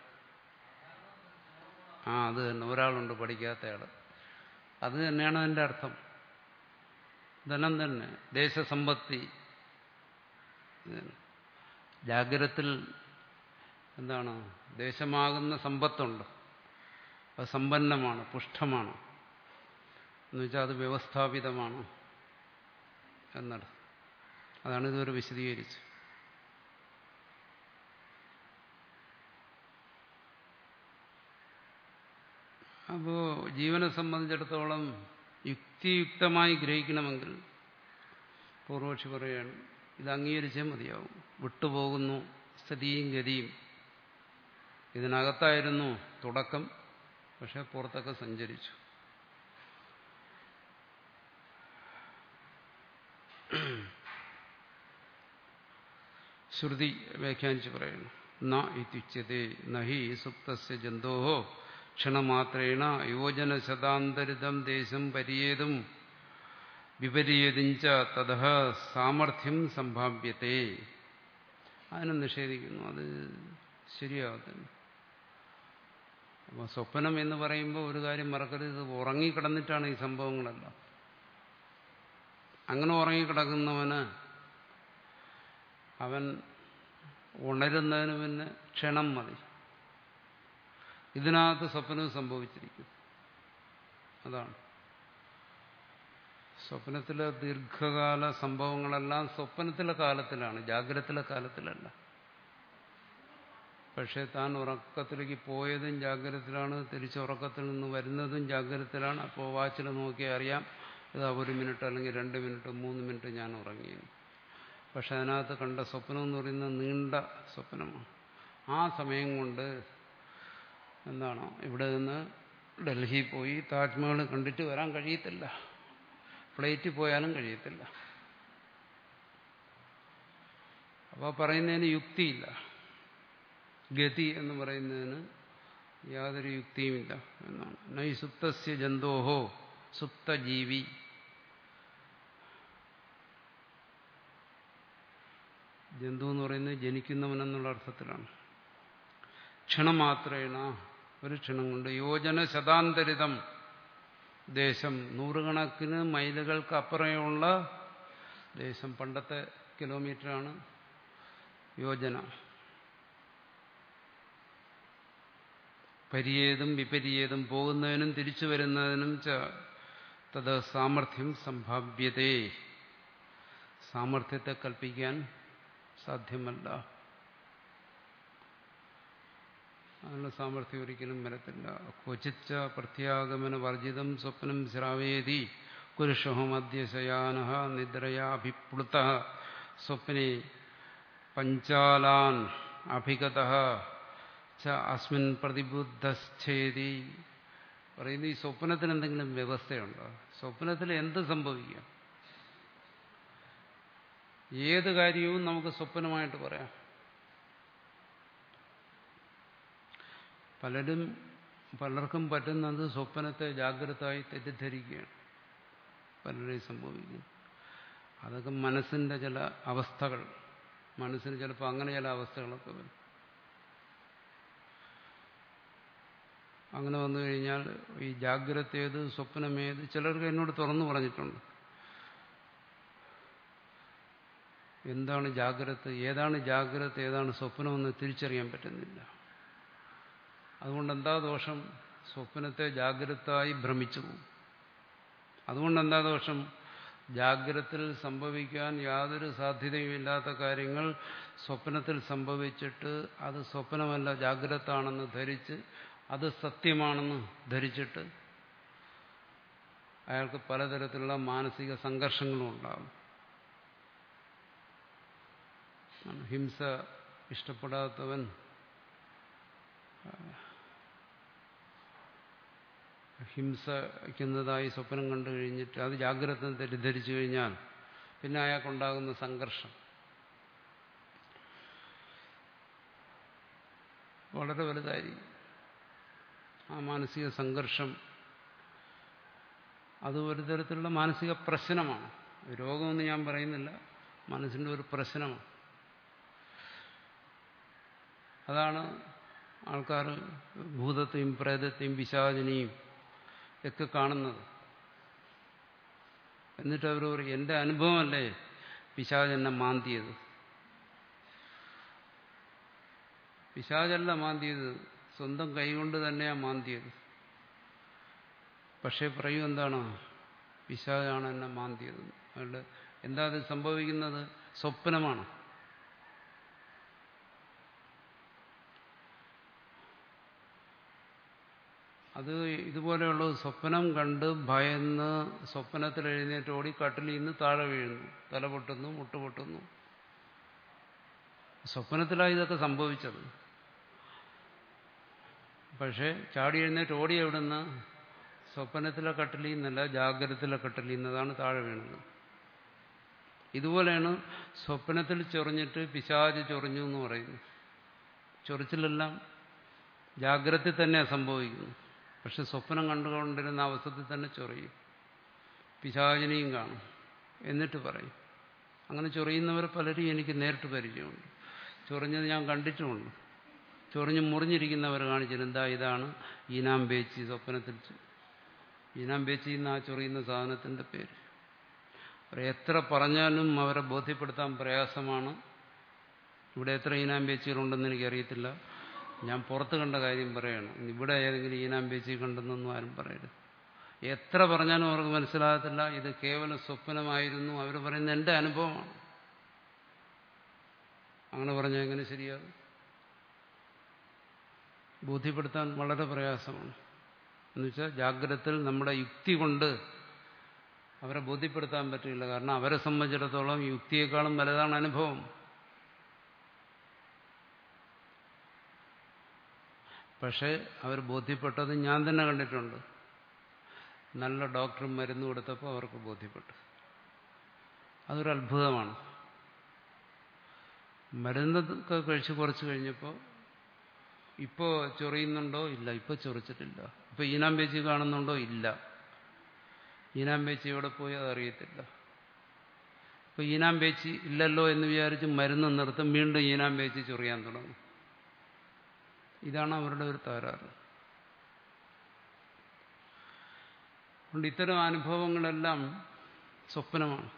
ആ അത് തന്നെ ഒരാളുണ്ട് പഠിക്കാത്തയാൾ അത് തന്നെയാണ് അതിൻ്റെ അർത്ഥം ധനം തന്നെ ദേശസമ്പത്തി ജാഗ്രത്തിൽ എന്താണ് ദേശമാകുന്ന സമ്പത്തുണ്ട് അത് സമ്പന്നമാണ് പുഷ്ടമാണ് എന്നുവെച്ചാൽ അത് വ്യവസ്ഥാപിതമാണ് എന്നർത്ഥം അതാണ് ഇതുവരെ വിശദീകരിച്ച് അപ്പോൾ ജീവനെ സംബന്ധിച്ചിടത്തോളം യുക്തിയുക്തമായി ഗ്രഹിക്കണമെങ്കിൽ പൂർവക്ഷി പറയുകയാണ് ഇത് അംഗീകരിച്ചേ മതിയാവും വിട്ടുപോകുന്നു സ്ഥിതിയും ഗതിയും ഇതിനകത്തായിരുന്നു തുടക്കം പക്ഷെ പുറത്തൊക്കെ സഞ്ചരിച്ചു ശ്രുതി വ്യാഖ്യാനിച്ച് പറയുന്നു ന ഇത്യുച്യത്തെ നഹി സുപ്തസ്യ ജന്തോഹോ ക്ഷണമാത്രേണ യോജന ശതാന്തരിതം ദേശം പരിയേതും വിപരീയതിഞ്ച തഥ സാമർഥ്യം സംഭാവ്യത്തെ അതിനെ നിഷേധിക്കുന്നു അത് ശരിയാകത്തില്ല അപ്പോൾ സ്വപ്നം എന്ന് പറയുമ്പോൾ ഒരു കാര്യം മറക്കരുത് ഉറങ്ങിക്കിടന്നിട്ടാണ് ഈ സംഭവങ്ങളെല്ലാം അങ്ങനെ ഉറങ്ങിക്കിടക്കുന്നവന് അവൻ ഉണരുന്നതിന് പിന്നെ ക്ഷണം മതി ഇതിനകത്ത് സ്വപ്നം സംഭവിച്ചിരിക്കും അതാണ് സ്വപ്നത്തിലെ ദീർഘകാല സംഭവങ്ങളെല്ലാം സ്വപ്നത്തിലെ കാലത്തിലാണ് ജാഗ്രതത്തിലെ കാലത്തിലല്ല പക്ഷെ താൻ ഉറക്കത്തിലേക്ക് പോയതും ജാഗ്രതത്തിലാണ് തിരിച്ചുറക്കത്തിൽ നിന്ന് വരുന്നതും ജാഗ്രതത്തിലാണ് അപ്പോൾ വാച്ചിൽ നോക്കിയാൽ അറിയാം ഇതാ ഒരു മിനിറ്റ് അല്ലെങ്കിൽ രണ്ട് മിനിറ്റ് മൂന്ന് മിനിറ്റ് ഞാൻ ഉറങ്ങിയെന്ന് പക്ഷെ അതിനകത്ത് കണ്ട സ്വപ്നം എന്ന് പറയുന്നത് നീണ്ട സ്വപ്നമാണ് ആ സമയം കൊണ്ട് എന്താണ് ഇവിടെ നിന്ന് ഡൽഹി പോയി താജ്മഹൽ കണ്ടിട്ട് വരാൻ കഴിയത്തില്ല ഫ്ലൈറ്റ് പോയാലും കഴിയത്തില്ല അപ്പോൾ പറയുന്നതിന് യുക്തിയില്ല ഗതി എന്ന് പറയുന്നതിന് യാതൊരു യുക്തിയുമില്ല എന്നാണ് നൈസുപ്തസ്യ ജന്തോഹോ സുപ്തജീവി ജന്തു എന്ന് പറയുന്നത് ജനിക്കുന്നവനെന്നുള്ള അർത്ഥത്തിലാണ് ക്ഷണമാത്രേണ ഒരു ക്ഷണം കൊണ്ട് യോജന ശതാന്തരിതം ദേശം നൂറുകണക്കിന് മൈലുകൾക്ക് അപ്പുറമുള്ള ദേശം പണ്ടത്തെ കിലോമീറ്ററാണ് യോജന പരിയേതും വിപരീയതും പോകുന്നതിനും തിരിച്ചു വരുന്നതിനും ച തത് സാമർഥ്യം സംഭാവ്യതേ സാമർഥ്യത്തെ കൽപ്പിക്കാൻ സാധ്യമല്ല അതിനുള്ള സാമർഥ്യം ഒരിക്കലും വരത്തില്ല ക്വചിച്ച പ്രത്യാഗമന വർജിതം സ്വപ്നം ശ്രാവേതി കുരുഷോമദ്യശയാന നിദ്രയാഭിപ്ലുത സ്വപ്നെ പഞ്ചാലാൻ അഭിഗത ച അസ്മിൻ പ്രതിബുദ്ധശ്ചേതി പറയുന്ന ഈ സ്വപ്നത്തിന് എന്തെങ്കിലും വ്യവസ്ഥയുണ്ടോ സ്വപ്നത്തിൽ എന്ത് സംഭവിക്കാം ഏത് കാര്യവും നമുക്ക് സ്വപ്നമായിട്ട് പറയാം പലരും പലർക്കും പറ്റുന്നത് സ്വപ്നത്തെ ജാഗ്രതയായി തെറ്റിദ്ധരിക്കുകയാണ് പലരെയും സംഭവിക്കുന്നു അതൊക്കെ മനസ്സിന്റെ ചില അവസ്ഥകൾ മനസ്സിന് ചിലപ്പോൾ അങ്ങനെ ചില അവസ്ഥകളൊക്കെ വരും അങ്ങനെ വന്നു കഴിഞ്ഞാൽ ഈ ജാഗ്രത ഏത് സ്വപ്നമേത് ചിലർക്ക് എന്നോട് തുറന്നു പറഞ്ഞിട്ടുണ്ട് എന്താണ് ജാഗ്രത ഏതാണ് ജാഗ്രത ഏതാണ് സ്വപ്നമെന്ന് തിരിച്ചറിയാൻ പറ്റുന്നില്ല അതുകൊണ്ട് എന്താ ദോഷം സ്വപ്നത്തെ ജാഗ്രതായി ഭ്രമിച്ചു പോകും അതുകൊണ്ട് എന്താ ദോഷം ജാഗ്രത്തിൽ സംഭവിക്കാൻ യാതൊരു സാധ്യതയുമില്ലാത്ത കാര്യങ്ങൾ സ്വപ്നത്തിൽ സംഭവിച്ചിട്ട് അത് സ്വപ്നമല്ല ജാഗ്രത ആണെന്ന് ധരിച്ച് അത് സത്യമാണെന്ന് ധരിച്ചിട്ട് അയാൾക്ക് പലതരത്തിലുള്ള മാനസിക സംഘർഷങ്ങളും ഉണ്ടാകും ഹിംസ ഇഷ്ടപ്പെടാത്തവൻ ഹിംസിക്കുന്നതായി സ്വപ്നം കണ്ടു കഴിഞ്ഞിട്ട് അത് ജാഗ്രത തെറ്റിദ്ധരിച്ചു കഴിഞ്ഞാൽ പിന്നെ അയാൾക്കുണ്ടാകുന്ന സംഘർഷം വളരെ വലുതായിരിക്കും ആ മാനസിക സംഘർഷം അത് ഒരു തരത്തിലുള്ള മാനസിക പ്രശ്നമാണ് രോഗമെന്ന് ഞാൻ പറയുന്നില്ല മനസ്സിൻ്റെ ഒരു പ്രശ്നമാണ് അതാണ് ആൾക്കാർ ഭൂതത്തെയും പ്രേതത്തെയും പിശാചിനെയും ഒക്കെ കാണുന്നത് എന്നിട്ട് അവർ പറയും എൻ്റെ അനുഭവമല്ലേ പിശാചെന്നെ മാന്തിയത് പിശാചല്ല മാന്തിയത് സ്വന്തം കൈകൊണ്ട് തന്നെയാണ് മാന്തിയത് പക്ഷേ പറയും എന്താണ് പിശാചാണ് എന്നെ മാന്തിയത് അതുകൊണ്ട് എന്താ അത് സംഭവിക്കുന്നത് സ്വപ്നമാണ് അത് ഇതുപോലെയുള്ള സ്വപ്നം കണ്ട് ഭയന്ന് സ്വപ്നത്തിൽ എഴുന്നേറ്റ് ഓടി കട്ടിലിൽ നിന്ന് താഴെ വീഴുന്നു തല പൊട്ടുന്നു മുട്ടുപൊട്ടുന്നു സ്വപ്നത്തിലാണ് ഇതൊക്കെ സംഭവിച്ചത് പക്ഷേ ചാടി എഴുന്നേറ്റ് ഓടി എവിടുന്ന് സ്വപ്നത്തിലെ കട്ടിലിൽ നിന്നല്ല ജാഗ്രതത്തിലെ കട്ടിലിൽ നിന്നതാണ് താഴെ വീണത് ഇതുപോലെയാണ് സ്വപ്നത്തിൽ ചൊറിഞ്ഞിട്ട് പിശാജ് ചൊറിഞ്ഞു എന്ന് പറയുന്നു ചൊറിച്ചിലെല്ലാം ജാഗ്രത തന്നെ സംഭവിക്കുന്നു പക്ഷെ സ്വപ്നം കണ്ടുകൊണ്ടിരുന്ന അവസരത്തിൽ തന്നെ ചൊറിയും പിശാചിനെയും കാണും എന്നിട്ട് പറയും അങ്ങനെ ചൊറിയുന്നവർ പലരും എനിക്ക് നേരിട്ട് പരിചയമുണ്ട് ചൊറിഞ്ഞത് ഞാൻ കണ്ടിട്ടുമുണ്ട് ചൊറിഞ്ഞ് മുറിഞ്ഞിരിക്കുന്നവർ കാണിച്ചിട്ട് എന്താ ഇതാണ് ഈനാം ബേച്ചി സ്വപ്നത്തിൽ ഈനാം ബേച്ചി എന്ന ആ ചൊറിയുന്ന സാധനത്തിന്റെ പേര് അവർ എത്ര പറഞ്ഞാലും അവരെ ബോധ്യപ്പെടുത്താൻ പ്രയാസമാണ് ഇവിടെ എത്ര ഈനാം ബേച്ചികളുണ്ടെന്ന് എനിക്കറിയത്തില്ല ഞാൻ പുറത്ത് കണ്ട കാര്യം പറയണം ഇവിടെ ഏതെങ്കിലും ഈനാം ബേച്ചി കണ്ടെന്നൊന്നും ആരും പറയരുത് എത്ര പറഞ്ഞാലും അവർക്ക് മനസ്സിലാകത്തില്ല ഇത് കേവലം സ്വപ്നമായിരുന്നു അവർ പറയുന്ന എൻ്റെ അനുഭവമാണ് അങ്ങനെ പറഞ്ഞാൽ എങ്ങനെ ശരിയാകും ബോധ്യപ്പെടുത്താൻ വളരെ പ്രയാസമാണ് എന്നുവെച്ചാൽ ജാഗ്രതത്തിൽ നമ്മുടെ യുക്തി കൊണ്ട് അവരെ ബോധ്യപ്പെടുത്താൻ പറ്റില്ല കാരണം അവരെ സംബന്ധിച്ചിടത്തോളം യുക്തിയെക്കാളും വലുതാണ് അനുഭവം പക്ഷേ അവർ ബോധ്യപ്പെട്ടത് ഞാൻ തന്നെ കണ്ടിട്ടുണ്ട് നല്ല ഡോക്ടർ മരുന്ന് കൊടുത്തപ്പോൾ അവർക്ക് ബോധ്യപ്പെട്ടു അതൊരു അത്ഭുതമാണ് മരുന്നൊക്കെ കഴിച്ച് കുറച്ച് കഴിഞ്ഞപ്പോൾ ഇപ്പോൾ ചൊറിയുന്നുണ്ടോ ഇല്ല ഇപ്പോൾ ചൊറിച്ചിട്ടില്ല ഇപ്പോൾ ഈനാം പേച്ചി കാണുന്നുണ്ടോ ഇല്ല ഈനാം പേച്ചി എവിടെ പോയി അതറിയത്തില്ല ഇപ്പൊ ഈനാം പേച്ചി ഇല്ലല്ലോ എന്ന് വിചാരിച്ച് മരുന്ന് നിർത്തും വീണ്ടും ഈനാം പേച്ചി ചൊറിയാൻ തുടങ്ങും ഇതാണ് അവരുടെ ഒരു തകരാറ് അതുകൊണ്ട് ഇത്തരം അനുഭവങ്ങളെല്ലാം സ്വപ്നമാണ്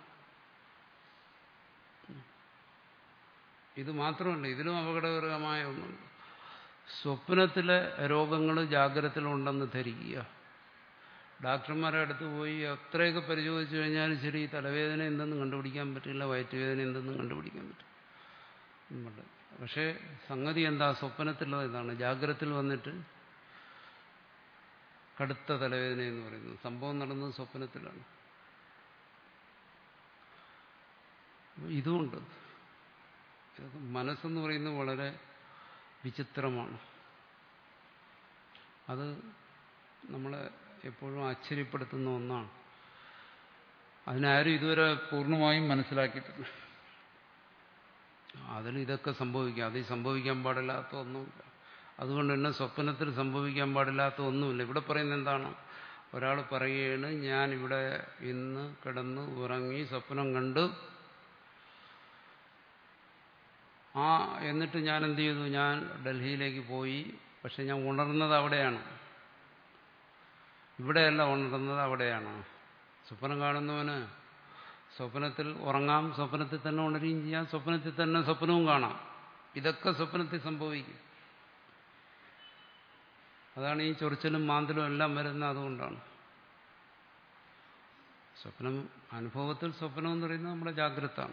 ഇത് മാത്രമല്ല ഇതിലും അപകടകരമായ ഒന്നുണ്ട് സ്വപ്നത്തിലെ രോഗങ്ങൾ ജാഗ്രതത്തിലുണ്ടെന്ന് ധരിക്കുക ഡാക്ടർമാരെ അടുത്ത് പോയി അത്രയൊക്കെ പരിശോധിച്ചു കഴിഞ്ഞാലും ശരി തലവേദന എന്തെന്നും കണ്ടുപിടിക്കാൻ പറ്റില്ല വയറ്റുവേദന എന്തെന്നും കണ്ടുപിടിക്കാൻ പറ്റും പക്ഷേ സംഗതി എന്താ സ്വപ്നത്തിലുള്ളത് ഇതാണ് ജാഗ്രതത്തിൽ വന്നിട്ട് കടുത്ത തലവേദന എന്ന് പറയുന്നത് സംഭവം നടന്നത് സ്വപ്നത്തിലാണ് ഇതുമുണ്ട് മനസ്സെന്ന് പറയുന്നത് വളരെ വിചിത്രമാണ് അത് നമ്മളെ എപ്പോഴും ആശ്ചര്യപ്പെടുത്തുന്ന ഒന്നാണ് അതിനാരും ഇതുവരെ പൂർണ്ണമായും മനസ്സിലാക്കിയിട്ടില്ല അതിൽ ഇതൊക്കെ സംഭവിക്കാം അതിൽ സംഭവിക്കാൻ പാടില്ലാത്ത ഒന്നുമില്ല അതുകൊണ്ട് തന്നെ സ്വപ്നത്തിൽ സംഭവിക്കാൻ പാടില്ലാത്ത ഒന്നുമില്ല ഇവിടെ പറയുന്നത് എന്താണ് ഒരാൾ പറയുകയാണ് ഞാൻ ഇവിടെ ഇന്ന് കിടന്ന് ഉറങ്ങി സ്വപ്നം കണ്ടു ആ എന്നിട്ട് ഞാൻ എന്ത് ചെയ്തു ഞാൻ ഡൽഹിയിലേക്ക് പോയി പക്ഷെ ഞാൻ ഉണർന്നത് അവിടെയാണ് ഇവിടെയല്ല ഉണർന്നത് അവിടെയാണ് സ്വപ്നം കാണുന്നവന് സ്വപ്നത്തിൽ ഉറങ്ങാം സ്വപ്നത്തിൽ തന്നെ ഉണരുകയും ചെയ്യാം സ്വപ്നത്തിൽ തന്നെ സ്വപ്നവും കാണാം ഇതൊക്കെ സ്വപ്നത്തിൽ സംഭവിക്കും അതാണ് ഈ ചൊറിച്ചലും മാന്തലും എല്ലാം വരുന്നത് അതുകൊണ്ടാണ് സ്വപ്നം അനുഭവത്തിൽ സ്വപ്നം എന്ന് പറയുന്നത് നമ്മുടെ ജാഗ്രതാണ്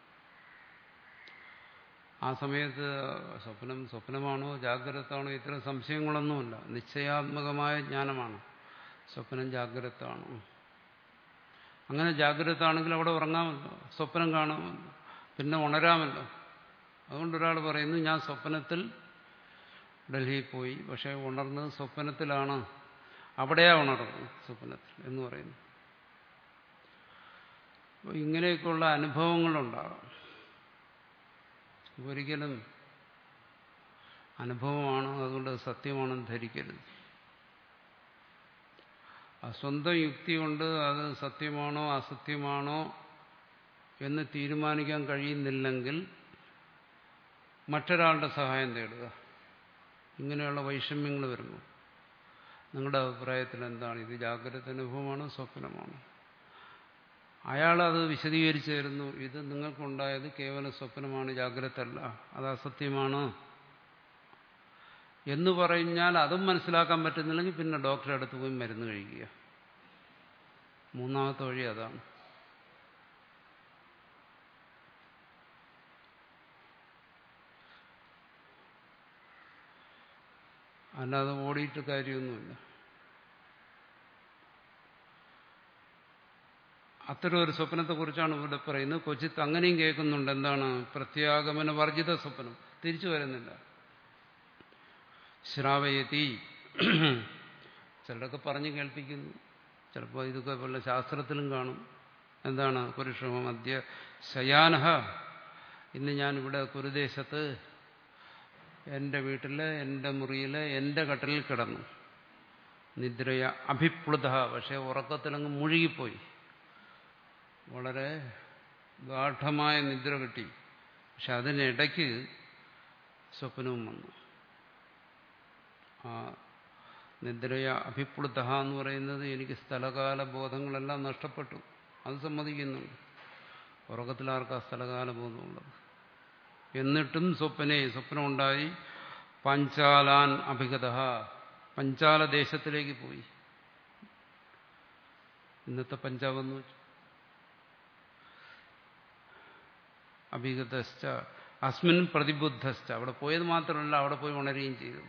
ആ സമയത്ത് സ്വപ്നം സ്വപ്നമാണോ ജാഗ്രതാണോ ഇത്തരം സംശയങ്ങളൊന്നുമില്ല നിശ്ചയാത്മകമായ ജ്ഞാനമാണ് സ്വപ്നം ജാഗ്രതാണോ അങ്ങനെ ജാഗ്രത ആണെങ്കിൽ അവിടെ ഉറങ്ങാമല്ലോ സ്വപ്നം കാണാമല്ലോ പിന്നെ ഉണരാമല്ലോ അതുകൊണ്ട് ഒരാൾ പറയുന്നു ഞാൻ സ്വപ്നത്തിൽ ഡൽഹിയിൽ പോയി പക്ഷെ ഉണർന്നത് സ്വപ്നത്തിലാണ് അവിടെയാ ഉണർന്നത് സ്വപ്നത്തിൽ എന്ന് പറയുന്നു അപ്പോൾ ഇങ്ങനെയൊക്കെയുള്ള അനുഭവങ്ങളുണ്ടാകാം ഒരിക്കലും അനുഭവമാണ് അതുകൊണ്ട് സത്യമാണെന്ന് ധരിക്കരുത് ആ സ്വന്തം യുക്തി കൊണ്ട് അത് സത്യമാണോ അസത്യമാണോ എന്ന് തീരുമാനിക്കാൻ കഴിയുന്നില്ലെങ്കിൽ മറ്റൊരാളുടെ സഹായം തേടുക ഇങ്ങനെയുള്ള വൈഷമ്യങ്ങൾ വരുന്നു നിങ്ങളുടെ അഭിപ്രായത്തിൽ എന്താണ് ഇത് ജാഗ്രത അനുഭവമാണോ സ്വപ്നമാണോ അയാളത് വിശദീകരിച്ചു തരുന്നു ഇത് നിങ്ങൾക്കുണ്ടായത് കേവല സ്വപ്നമാണ് ജാഗ്രത അല്ല അത് അസത്യമാണ് എന്ന് പറഞ്ഞാൽ അതും മനസ്സിലാക്കാൻ പറ്റുന്നില്ലെങ്കിൽ പിന്നെ ഡോക്ടറെ അടുത്ത് പോയി മരുന്ന് കഴിക്കുക മൂന്നാമത്തെ വഴി അതാണ് അല്ലാതെ ഓടിയിട്ട് കാര്യമൊന്നുമില്ല അത്തരം ഒരു സ്വപ്നത്തെക്കുറിച്ചാണ് ഇവിടെ പറയുന്നത് കൊച്ചിത്ത് അങ്ങനെയും കേൾക്കുന്നുണ്ട് എന്താണ് പ്രത്യാഗമന വർജിത സ്വപ്നം തിരിച്ചു വരുന്നില്ല ശ്രാവയതി ചിലരൊക്കെ പറഞ്ഞു കേൾപ്പിക്കുന്നു ചിലപ്പോൾ ഇതൊക്കെ വല്ല ശാസ്ത്രത്തിലും കാണും എന്താണ് പുരുഷമ മധ്യ ശയാനഹ ഇന്ന് ഞാനിവിടെ കുരുദേശത്ത് എൻ്റെ വീട്ടിൽ എൻ്റെ മുറിയിൽ എൻ്റെ കട്ടലിൽ കിടന്നു നിദ്രയ അഭിപ്ലുത പക്ഷേ ഉറക്കത്തിലങ്ങ് മുഴുകിപ്പോയി വളരെ ഗാഠമായ നിദ്ര കിട്ടി പക്ഷെ അതിനിടയ്ക്ക് സ്വപ്നവും വന്നു ആ നിദ്രയ അഭിപ്ലുത എന്ന് പറയുന്നത് എനിക്ക് സ്ഥലകാല ബോധങ്ങളെല്ലാം നഷ്ടപ്പെട്ടു അത് സമ്മതിക്കുന്നുണ്ട് ഉറക്കത്തിൽ ആർക്കാ സ്ഥലകാല ബോധമുള്ളത് എന്നിട്ടും സ്വപ്നെ സ്വപ്നമുണ്ടായി പഞ്ചാലാൻ അഭിഗത പഞ്ചാല ദേശത്തിലേക്ക് പോയി ഇന്നത്തെ പഞ്ചാബ് എന്ന് വെച്ചു അഭിഗതശ്ച അസ്മിൻ പ്രതിബുദ്ധശ്ച അവിടെ പോയത് മാത്രമല്ല അവിടെ പോയി ഉണരുകയും ചെയ്തു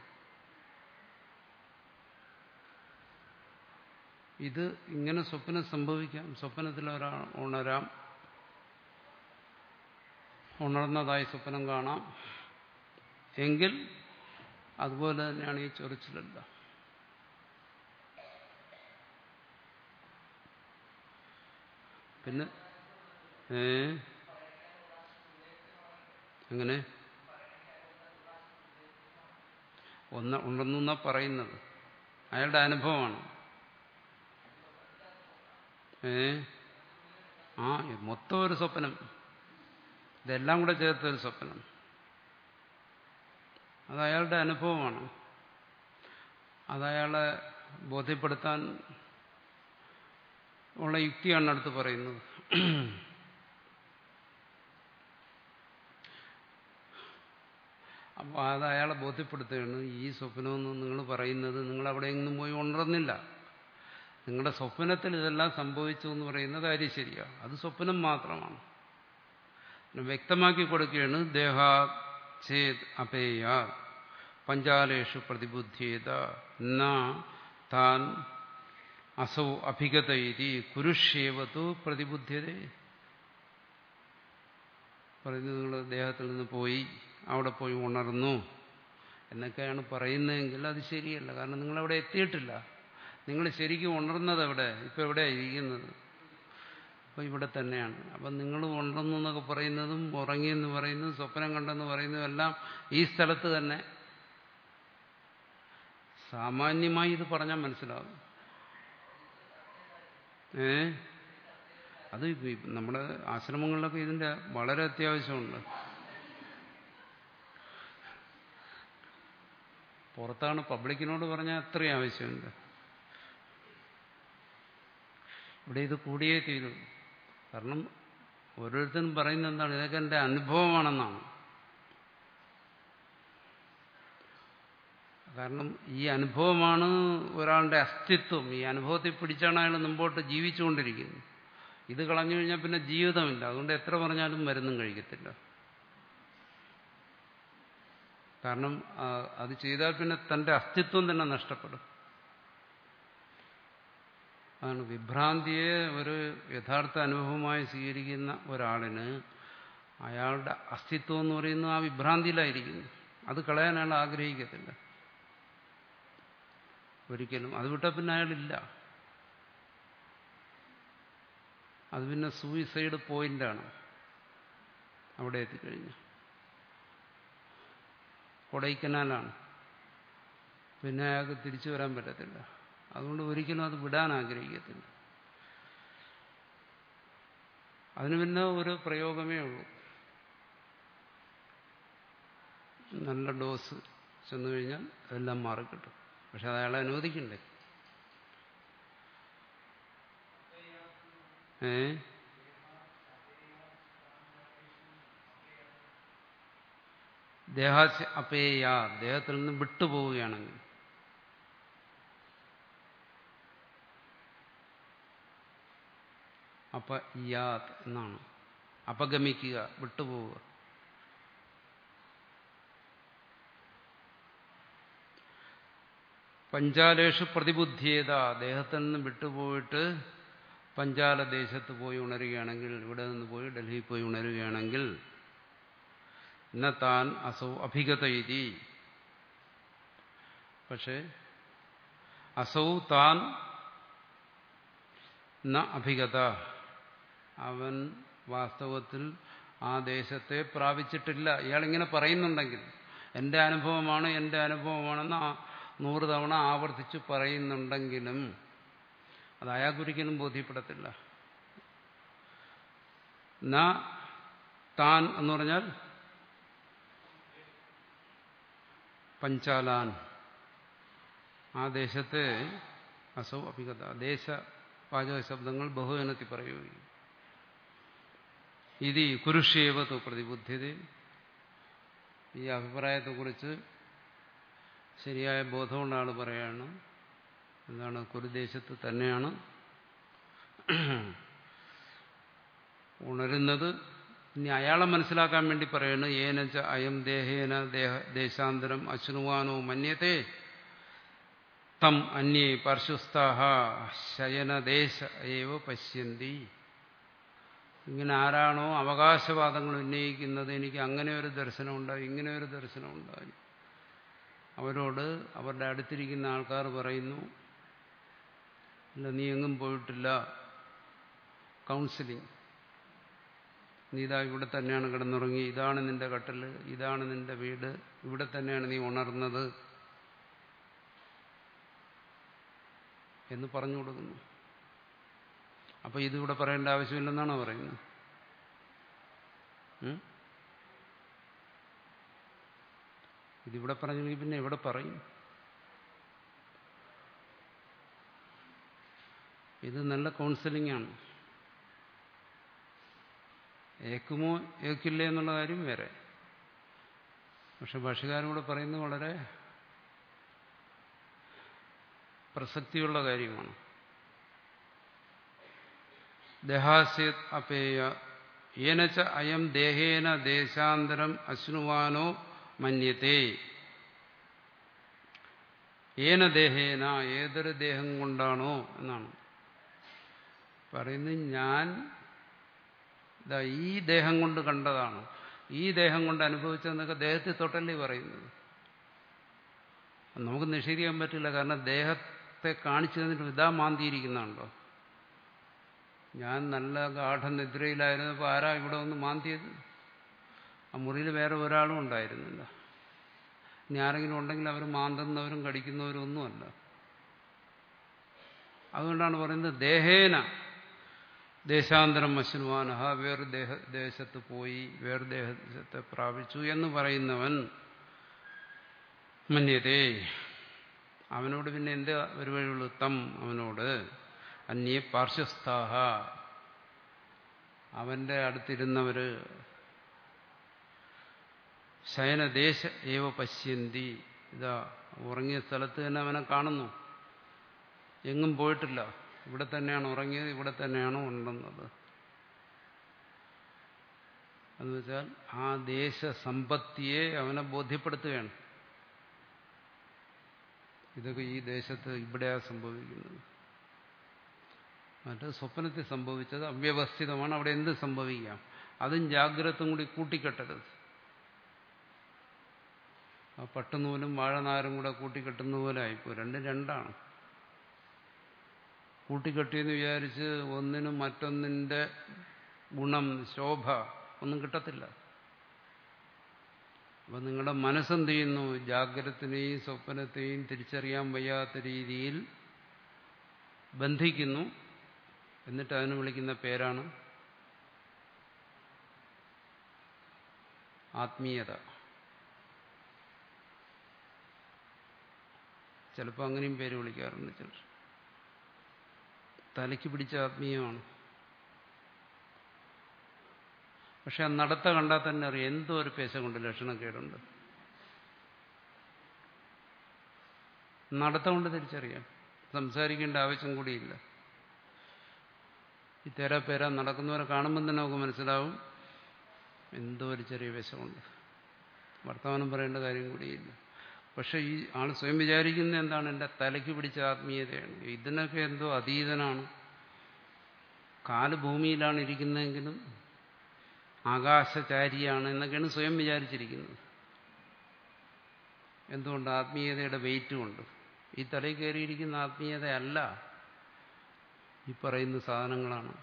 ഇത് ഇങ്ങനെ സ്വപ്നം സംഭവിക്കാം സ്വപ്നത്തിൽ ഒരാൾ ഉണരാം ഉണർന്നതായി സ്വപ്നം കാണാം എങ്കിൽ അതുപോലെ തന്നെയാണ് ഈ ചൊറിച്ചിലല്ല പിന്നെ ഏ എങ്ങനെ ഒന്ന് ഉണ്ടെന്നാ പറയുന്നത് അയാളുടെ അനുഭവമാണ് ഏ ആ മൊത്തം ഒരു സ്വപ്നം ഇതെല്ലാം കൂടെ ചേർത്തൊരു സ്വപ്നം അത് അയാളുടെ അനുഭവമാണ് അതയാളെ ബോധ്യപ്പെടുത്താൻ ഉള്ള യുക്തിയാണ് അടുത്ത് പറയുന്നത് അപ്പോൾ അത് അയാളെ ബോധ്യപ്പെടുത്തുകയാണ് ഈ സ്വപ്നമെന്ന് നിങ്ങൾ പറയുന്നത് നിങ്ങൾ അവിടെയെങ്കിലും പോയി ഉണർന്നില്ല നിങ്ങളുടെ സ്വപ്നത്തിൽ ഇതെല്ലാം സംഭവിച്ചു എന്ന് പറയുന്ന കാര്യം ശരിയാണ് അത് സ്വപ്നം മാത്രമാണ് വ്യക്തമാക്കി കൊടുക്കുകയാണ് ദേഹാചേത് അപേയ പഞ്ചാലേഷു പ്രതിബുദ്ധ്യേത ന താൻ അസൗ അഭിഗത ഇതി കുരുഷേവത്തു പ്രതിബുദ്ധ്യത പറയുന്നത് നിങ്ങൾ ദേഹത്തിൽ നിന്ന് പോയി അവിടെ പോയി ഉണർന്നു എന്നൊക്കെയാണ് പറയുന്നതെങ്കിൽ അത് ശരിയല്ല കാരണം നിങ്ങളവിടെ എത്തിയിട്ടില്ല നിങ്ങൾ ശരിക്കും ഉണർന്നത് എവിടെ ഇപ്പം എവിടെയാണ് ഇരിക്കുന്നത് അപ്പോൾ ഇവിടെ തന്നെയാണ് അപ്പം നിങ്ങൾ ഉണർന്നു എന്നൊക്കെ പറയുന്നതും ഉറങ്ങിയെന്ന് പറയുന്നതും സ്വപ്നം കണ്ടെന്ന് പറയുന്നതും എല്ലാം ഈ സ്ഥലത്ത് തന്നെ സാമാന്യമായി ഇത് പറഞ്ഞാൽ മനസ്സിലാവും ഏ അത് നമ്മുടെ ആശ്രമങ്ങളിലൊക്കെ ഇതിന്റെ വളരെ അത്യാവശ്യമുണ്ട് പുറത്താണ് പബ്ലിക്കിനോട് പറഞ്ഞാൽ അത്രയും ആവശ്യമുണ്ട് ഇവിടെ ഇത് കൂടിയേ തീരും കാരണം ഓരോരുത്തരും പറയുന്നത് എന്താണ് ഇതൊക്കെ എൻ്റെ അനുഭവമാണെന്നാണ് കാരണം ഈ അനുഭവമാണ് ഒരാളുടെ അസ്തിത്വം ഈ അനുഭവത്തിൽ പിടിച്ചാണ് അയാൾ മുമ്പോട്ട് ജീവിച്ചുകൊണ്ടിരിക്കുന്നത് ഇത് കളഞ്ഞു കഴിഞ്ഞാൽ പിന്നെ ജീവിതമില്ല അതുകൊണ്ട് എത്ര പറഞ്ഞാലും മരുന്നും കഴിക്കത്തില്ല കാരണം അത് ചെയ്താൽ പിന്നെ തന്റെ അസ്തിത്വം തന്നെ നഷ്ടപ്പെടും അതാണ് വിഭ്രാന്തിയെ ഒരു യഥാർത്ഥ അനുഭവമായി സ്വീകരിക്കുന്ന ഒരാളിന് അയാളുടെ അസ്തിത്വം എന്ന് പറയുന്നത് ആ വിഭ്രാന്തിയിലായിരിക്കുന്നു അത് കളയാൻ അയാൾ ആഗ്രഹിക്കത്തില്ല ഒരിക്കലും അത് വിട്ടാൽ പിന്നെ അയാളില്ല അത് പിന്നെ സൂയിസൈഡ് പോയിന്റാണ് അവിടെ എത്തിക്കഴിഞ്ഞു കൊടൈക്കനാലാണ് പിന്നെ അയാൾക്ക് തിരിച്ചു വരാൻ പറ്റത്തില്ല അതുകൊണ്ട് ഒരിക്കലും അത് വിടാൻ ആഗ്രഹിക്കത്തില്ല അതിന് പിന്നെ ഒരു പ്രയോഗമേ ഉള്ളൂ നല്ല ഡോസ് ചെന്നു കഴിഞ്ഞാൽ എല്ലാം മാറിക്കിട്ടും പക്ഷെ അത് അയാളെ അനുവദിക്കണ്ടേ ഏ ദേഹാസ് അപേയ ദേഹത്തിൽ നിന്ന് വിട്ടുപോവുകയാണെങ്കിൽ അപ്പ യാത് എന്നാണ് അപഗമിക്കുക വിട്ടുപോവുക പഞ്ചാലേഷു പ്രതിബുദ്ധിയേത ദേഹത്തിൽ നിന്ന് വിട്ടുപോയിട്ട് പഞ്ചാല ദേശത്ത് പോയി ഉണരുകയാണെങ്കിൽ ഇവിടെ നിന്ന് പോയി ഡൽഹിയിൽ പോയി ഉണരുകയാണെങ്കിൽ ഇന്ന താൻ അസൗ അഭിഗത ഇതി പക്ഷേ അസൗ താൻ ന അഭിഗത അവൻ വാസ്തവത്തിൽ ആ ദേശത്തെ പ്രാപിച്ചിട്ടില്ല ഇയാളിങ്ങനെ പറയുന്നുണ്ടെങ്കിൽ എൻ്റെ അനുഭവമാണ് എൻ്റെ അനുഭവമാണെന്ന് ആ നൂറ് തവണ ആവർത്തിച്ച് പറയുന്നുണ്ടെങ്കിലും അത് അയാൾക്കൊരിക്കലും ബോധ്യപ്പെടത്തില്ല ന താൻ എന്ന് പറഞ്ഞാൽ പഞ്ചാലാൻ ആ ദേശത്തെ അസൗ അഭിഗത ദേശ വാചക ശബ്ദങ്ങൾ ബഹുജനത്തിൽ പറയുകയും ഇത് കുരുഷേവത്വ പ്രതിബുദ്ധ്യത ഈ അഭിപ്രായത്തെക്കുറിച്ച് ശരിയായ ബോധമുള്ള ആൾ പറയാണ് എന്താണ് കുരുദേശത്ത് തന്നെയാണ് ഉണരുന്നത് ഇനി അയാളെ മനസ്സിലാക്കാൻ വേണ്ടി പറയുന്നു ഏനച്ച അയം ദേഹേന ദേഹ ദേശാന്തരം അശ്നുവാനോ മന്യത്തെ തം അന്യേ പാർശ്വസ്ഥാഹ ശയനദേശ ഏവ പശ്യന്തി ഇങ്ങനെ ആരാണോ അവകാശവാദങ്ങൾ ഉന്നയിക്കുന്നത് എനിക്ക് അങ്ങനെ ഒരു ദർശനമുണ്ടായി ഇങ്ങനെ ഒരു ദർശനമുണ്ടായി അവരോട് അവരുടെ അടുത്തിരിക്കുന്ന ആൾക്കാർ പറയുന്നു ഇല്ല നീ എങ്ങും പോയിട്ടില്ല കൗൺസിലിംഗ് നീ ഇതാ ഇവിടെ തന്നെയാണ് കിടന്നുറങ്ങി ഇതാണ് നിന്റെ കട്ടൽ ഇതാണ് നിന്റെ വീട് ഇവിടെ തന്നെയാണ് നീ ഉണർന്നത് എന്ന് പറഞ്ഞു കൊടുക്കുന്നു അപ്പൊ ഇതിവിടെ പറയേണ്ട ആവശ്യമില്ലെന്നാണോ പറയുന്നത് ഉം? ഇതിവിടെ പറഞ്ഞെങ്കിൽ പിന്നെ എവിടെ പറയും ഇത് നല്ല കൗൺസിലിംഗ് ആണ് ഏക്കുമോ ഏക്കില്ലേ എന്നുള്ള കാര്യം വേറെ പക്ഷെ ഭാഷകാരോട് പറയുന്നത് വളരെ പ്രസക്തിയുള്ള കാര്യമാണ് ദേഹാസ്യത് അപേയ ഏനച്ച അയം ദേഹേന ദേശാന്തരം അശ്നുവാനോ മന്യത്തെ ഏന ദേഹേന ഏതൊരു ദേഹം കൊണ്ടാണോ എന്നാണ് പറയുന്നത് ഞാൻ ഇതാ ഈ ദേഹം കൊണ്ട് കണ്ടതാണ് ഈ ദേഹം കൊണ്ട് അനുഭവിച്ചതെന്നൊക്കെ ദേഹത്തിൽ തൊട്ടല്ലേ പറയുന്നത് അത് നമുക്ക് നിഷേധിക്കാൻ പറ്റില്ല കാരണം ദേഹത്തെ കാണിച്ചു തന്നിട്ട് ഇതാ മാന്തിയിരിക്കുന്നുണ്ടോ ഞാൻ നല്ല ഗാഠനിദ്രയിലായിരുന്നപ്പോൾ ആരാ ഇവിടെ ഒന്ന് മാന്തിയത് ആ മുറിയിൽ വേറെ ഒരാളും ഉണ്ടായിരുന്നില്ല ഇനി ആരെങ്കിലും ഉണ്ടെങ്കിൽ അവർ മാന്തുന്നവരും കടിക്കുന്നവരും ഒന്നുമല്ല അതുകൊണ്ടാണ് പറയുന്നത് ദേഹേന ദേശാന്തരം അശ്നുവാനഹ വേറെ ദേഹ ദേശത്ത് പോയി വേറെ ദേശത്തെ പ്രാപിച്ചു എന്ന് പറയുന്നവൻ മന്യതേ അവനോട് പിന്നെ എന്താ ഒരു വഴിയുള്ളൂ തം അവനോട് അന്യ പാർശ്വസ്ഥാഹ അവന്റെ അടുത്തിരുന്നവര് ശയനദേശ ഏവ പശ്യന്തി ഇതാ ഉറങ്ങിയ സ്ഥലത്ത് തന്നെ അവനെ കാണുന്നു എങ്ങും പോയിട്ടില്ല ഇവിടെ തന്നെയാണ് ഉറങ്ങിയത് ഇവിടെ തന്നെയാണ് ഉണ്ടെന്നത് എന്ന് വെച്ചാൽ ആ ദേശസമ്പത്തിയെ അവനെ ബോധ്യപ്പെടുത്തുകയാണ് ഇതൊക്കെ ഈ ദേശത്ത് ഇവിടെയാ സംഭവിക്കുന്നത് മറ്റേ സ്വപ്നത്തിൽ സംഭവിച്ചത് അവ്യവസ്ഥിതമാണ് അവിടെ എന്ത് സംഭവിക്കാം അതും ജാഗ്രതയും കൂടി കൂട്ടിക്കെട്ടരുത് ആ പട്ടുനൂലും വാഴനാരും കൂടെ കൂട്ടിക്കെട്ടുന്ന പോലെ ആയിപ്പോ രണ്ടും രണ്ടാണ് കൂട്ടിക്കെട്ടിയെന്ന് വിചാരിച്ച് ഒന്നിനും മറ്റൊന്നിന്റെ ഗുണം ശോഭ ഒന്നും കിട്ടത്തില്ല അപ്പൊ നിങ്ങളുടെ മനസ്സെന്ത് ചെയ്യുന്നു ജാഗ്രതത്തിനെയും സ്വപ്നത്തെയും തിരിച്ചറിയാൻ വയ്യാത്ത രീതിയിൽ ബന്ധിക്കുന്നു എന്നിട്ട് അതിന് വിളിക്കുന്ന പേരാണ് ആത്മീയത ചിലപ്പോൾ അങ്ങനെയും പേര് വിളിക്കാറുണ്ട് ചിലർ തലയ്ക്ക് പിടിച്ച ആത്മീയമാണ് പക്ഷെ ആ നടത്ത കണ്ടാൽ തന്നെ അറിയാം എന്തോ ഒരു പേശ കൊണ്ട് ലക്ഷണക്കേടുണ്ട് നടത്തം കൊണ്ട് തിരിച്ചറിയാം സംസാരിക്കേണ്ട ആവശ്യം കൂടിയില്ല ഈ തേരാ പേര നടക്കുന്നവരെ കാണുമ്പോൾ തന്നെ നമുക്ക് മനസ്സിലാവും എന്തോ ഒരു ചെറിയ വിഷമുണ്ട് വർത്തമാനം പറയേണ്ട കാര്യം കൂടിയില്ല പക്ഷെ ഈ ആൾ സ്വയം വിചാരിക്കുന്ന എന്താണ് എൻ്റെ തലയ്ക്ക് പിടിച്ച ആത്മീയതയാണ് ഇതിനൊക്കെ എന്തോ അതീതനാണ് കാല് ഭൂമിയിലാണ് ഇരിക്കുന്നതെങ്കിലും ആകാശചാരിയാണ് എന്നൊക്കെയാണ് സ്വയം വിചാരിച്ചിരിക്കുന്നത് എന്തുകൊണ്ട് ആത്മീയതയുടെ വെയിറ്റ് കൊണ്ട് ഈ തലയിൽ കയറിയിരിക്കുന്ന ആത്മീയതയല്ല ഈ പറയുന്ന സാധനങ്ങളാണ്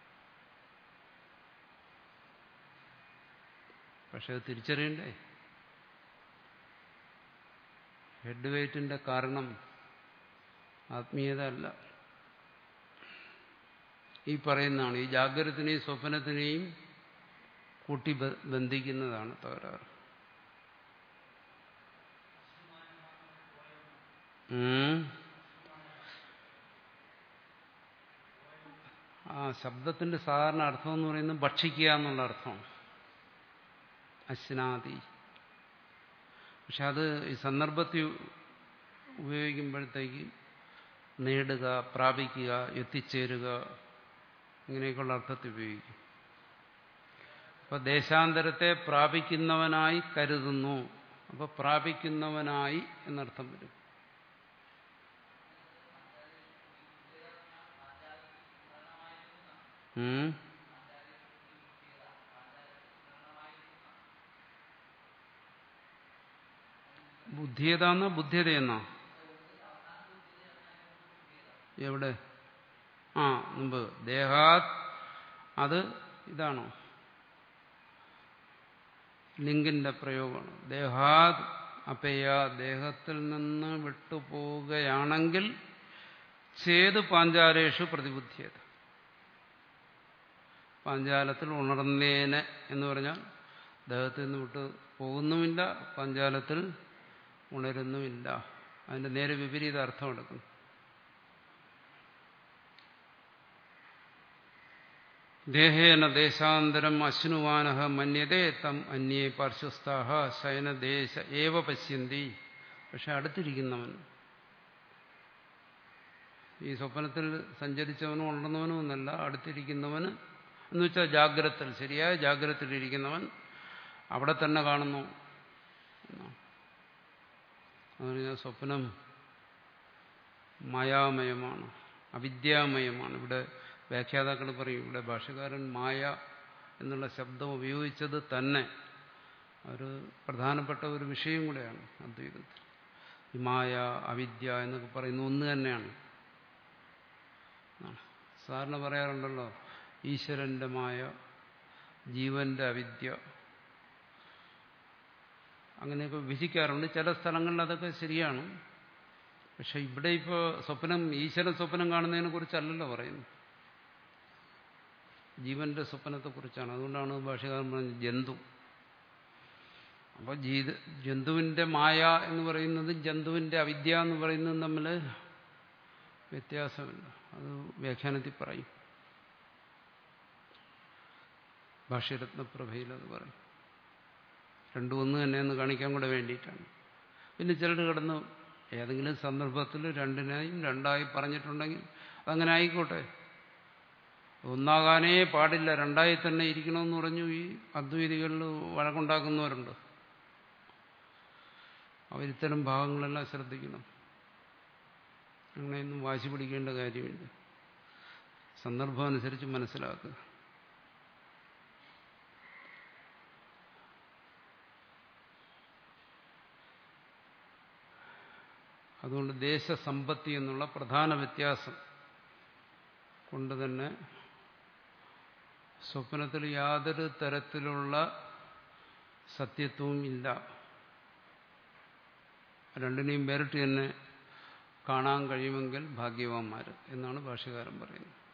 പക്ഷെ അത് തിരിച്ചറിയണ്ടേ ഹെഡ് വെയ്റ്റിന്റെ കാരണം ആത്മീയത അല്ല ഈ പറയുന്നതാണ് ഈ ജാഗ്രതത്തിനെയും സ്വപ്നത്തിനെയും കൂട്ടി ബന്ധിക്കുന്നതാണ് തകരാറ് ആ ശബ്ദത്തിന്റെ സാധാരണ അർത്ഥം എന്ന് പറയുന്നത് ഭക്ഷിക്കുക എന്നുള്ള അർത്ഥമാണ് അശ്നാദി പക്ഷെ അത് ഈ സന്ദർഭത്തിൽ ഉപയോഗിക്കുമ്പോഴത്തേക്ക് നേടുക പ്രാപിക്കുക എത്തിച്ചേരുക ഇങ്ങനെയൊക്കെയുള്ള അർത്ഥത്തിൽ ഉപയോഗിക്കും അപ്പൊ ദേശാന്തരത്തെ പ്രാപിക്കുന്നവനായി കരുതുന്നു അപ്പൊ പ്രാപിക്കുന്നവനായി എന്നർത്ഥം വരും ഉം ബുദ്ധിയതാന്നോ ബുദ്ധ്യതയെന്നോ എവിടെ ആ മുമ്പ് ദേഹാത് അത് ഇതാണോ ലിംഗിന്റെ പ്രയോഗമാണ് ദേഹാത് അപയ ദേഹത്തിൽ നിന്ന് വിട്ടുപോവുകയാണെങ്കിൽ ചേത് പാഞ്ചാലേഷു പ്രതിബുദ്ധിയത് പാഞ്ചാലത്തിൽ ഉണർന്നേനെ എന്ന് പറഞ്ഞാൽ ദേഹത്തിൽ നിന്ന് വിട്ട് പോകുന്നുമില്ല പാഞ്ചാലത്തിൽ ഉണരുന്നുമില്ല അതിന്റെ നേരെ വിപരീത അർത്ഥം എടുക്കുന്നു ദേഹേന ദേശാന്തരം അശ്നുവാനഹ മന്യതേ തം അന്യേ പാർശ്വസ്ഥാഹ ശയനദേശ ഏവ പശ്യന്തി പക്ഷെ അടുത്തിരിക്കുന്നവൻ ഈ സ്വപ്നത്തിൽ സഞ്ചരിച്ചവനും ഉണർന്നവനും എന്നല്ല അടുത്തിരിക്കുന്നവന് എന്ന് വെച്ചാൽ ജാഗ്രതത്തിൽ ശരിയായ ജാഗ്രതയിലിരിക്കുന്നവൻ അവിടെ തന്നെ കാണുന്നു അതുപറഞ്ഞാൽ സ്വപ്നം മായാമയമാണ് അവിദ്യാമയമാണ് ഇവിടെ വ്യാഖ്യാതാക്കൾ പറയും ഇവിടെ ഭാഷകാരൻ മായ എന്നുള്ള ശബ്ദം ഉപയോഗിച്ചത് തന്നെ ഒരു പ്രധാനപ്പെട്ട ഒരു വിഷയം കൂടെയാണ് അദ്വൈതത്തിൽ ഈ മായ അവിദ്യ എന്നൊക്കെ പറയുന്ന ഒന്ന് തന്നെയാണ് സാറിന് പറയാറുണ്ടല്ലോ ഈശ്വരന്റെ മായ ജീവന്റെ അവിദ്യ അങ്ങനെയൊക്കെ വിധിക്കാറുണ്ട് ചില സ്ഥലങ്ങളിൽ അതൊക്കെ ശരിയാണ് പക്ഷെ ഇവിടെ ഇപ്പോൾ സ്വപ്നം ഈശ്വരൻ സ്വപ്നം കാണുന്നതിനെ കുറിച്ചല്ലല്ലോ പറയുന്നത് ജീവന്റെ സ്വപ്നത്തെക്കുറിച്ചാണ് അതുകൊണ്ടാണ് ഭാഷകാരൻ പറഞ്ഞത് ജന്തു അപ്പോൾ ജീത ജന്തുവിന്റെ മായ എന്ന് പറയുന്നത് ജന്തുവിന്റെ അവിദ്യ എന്ന് പറയുന്നതും തമ്മിൽ വ്യത്യാസമില്ല അത് വ്യാഖ്യാനത്തിൽ പറയും ഭാഷ്യരത്നപ്രഭയിൽ അത് പറയും രണ്ടും ഒന്ന് തന്നെയെന്ന് കാണിക്കാൻ കൂടെ വേണ്ടിയിട്ടാണ് പിന്നെ ചിലർ കിടന്ന് ഏതെങ്കിലും സന്ദർഭത്തിൽ രണ്ടിനെയും രണ്ടായി പറഞ്ഞിട്ടുണ്ടെങ്കിൽ അതങ്ങനെ ആയിക്കോട്ടെ ഒന്നാകാനേ പാടില്ല രണ്ടായി തന്നെ ഇരിക്കണമെന്ന് പറഞ്ഞു ഈ അദ്വൈതികളിൽ വഴക്കുണ്ടാക്കുന്നവരുണ്ട് അവരിത്തരം ഭാഗങ്ങളെല്ലാം ശ്രദ്ധിക്കണം അങ്ങനെയൊന്നും വാശി പിടിക്കേണ്ട കാര്യമില്ല സന്ദർഭം അനുസരിച്ച് മനസ്സിലാക്കുക അതുകൊണ്ട് ദേശസമ്പത്തി എന്നുള്ള പ്രധാന വ്യത്യാസം കൊണ്ട് തന്നെ സ്വപ്നത്തിൽ യാതൊരു തരത്തിലുള്ള സത്യത്വവും ഇല്ല രണ്ടിനെയും വേറിട്ട് തന്നെ കാണാൻ കഴിയുമെങ്കിൽ ഭാഗ്യവാന്മാർ എന്നാണ് ഭാഷകാരൻ പറയുന്നത്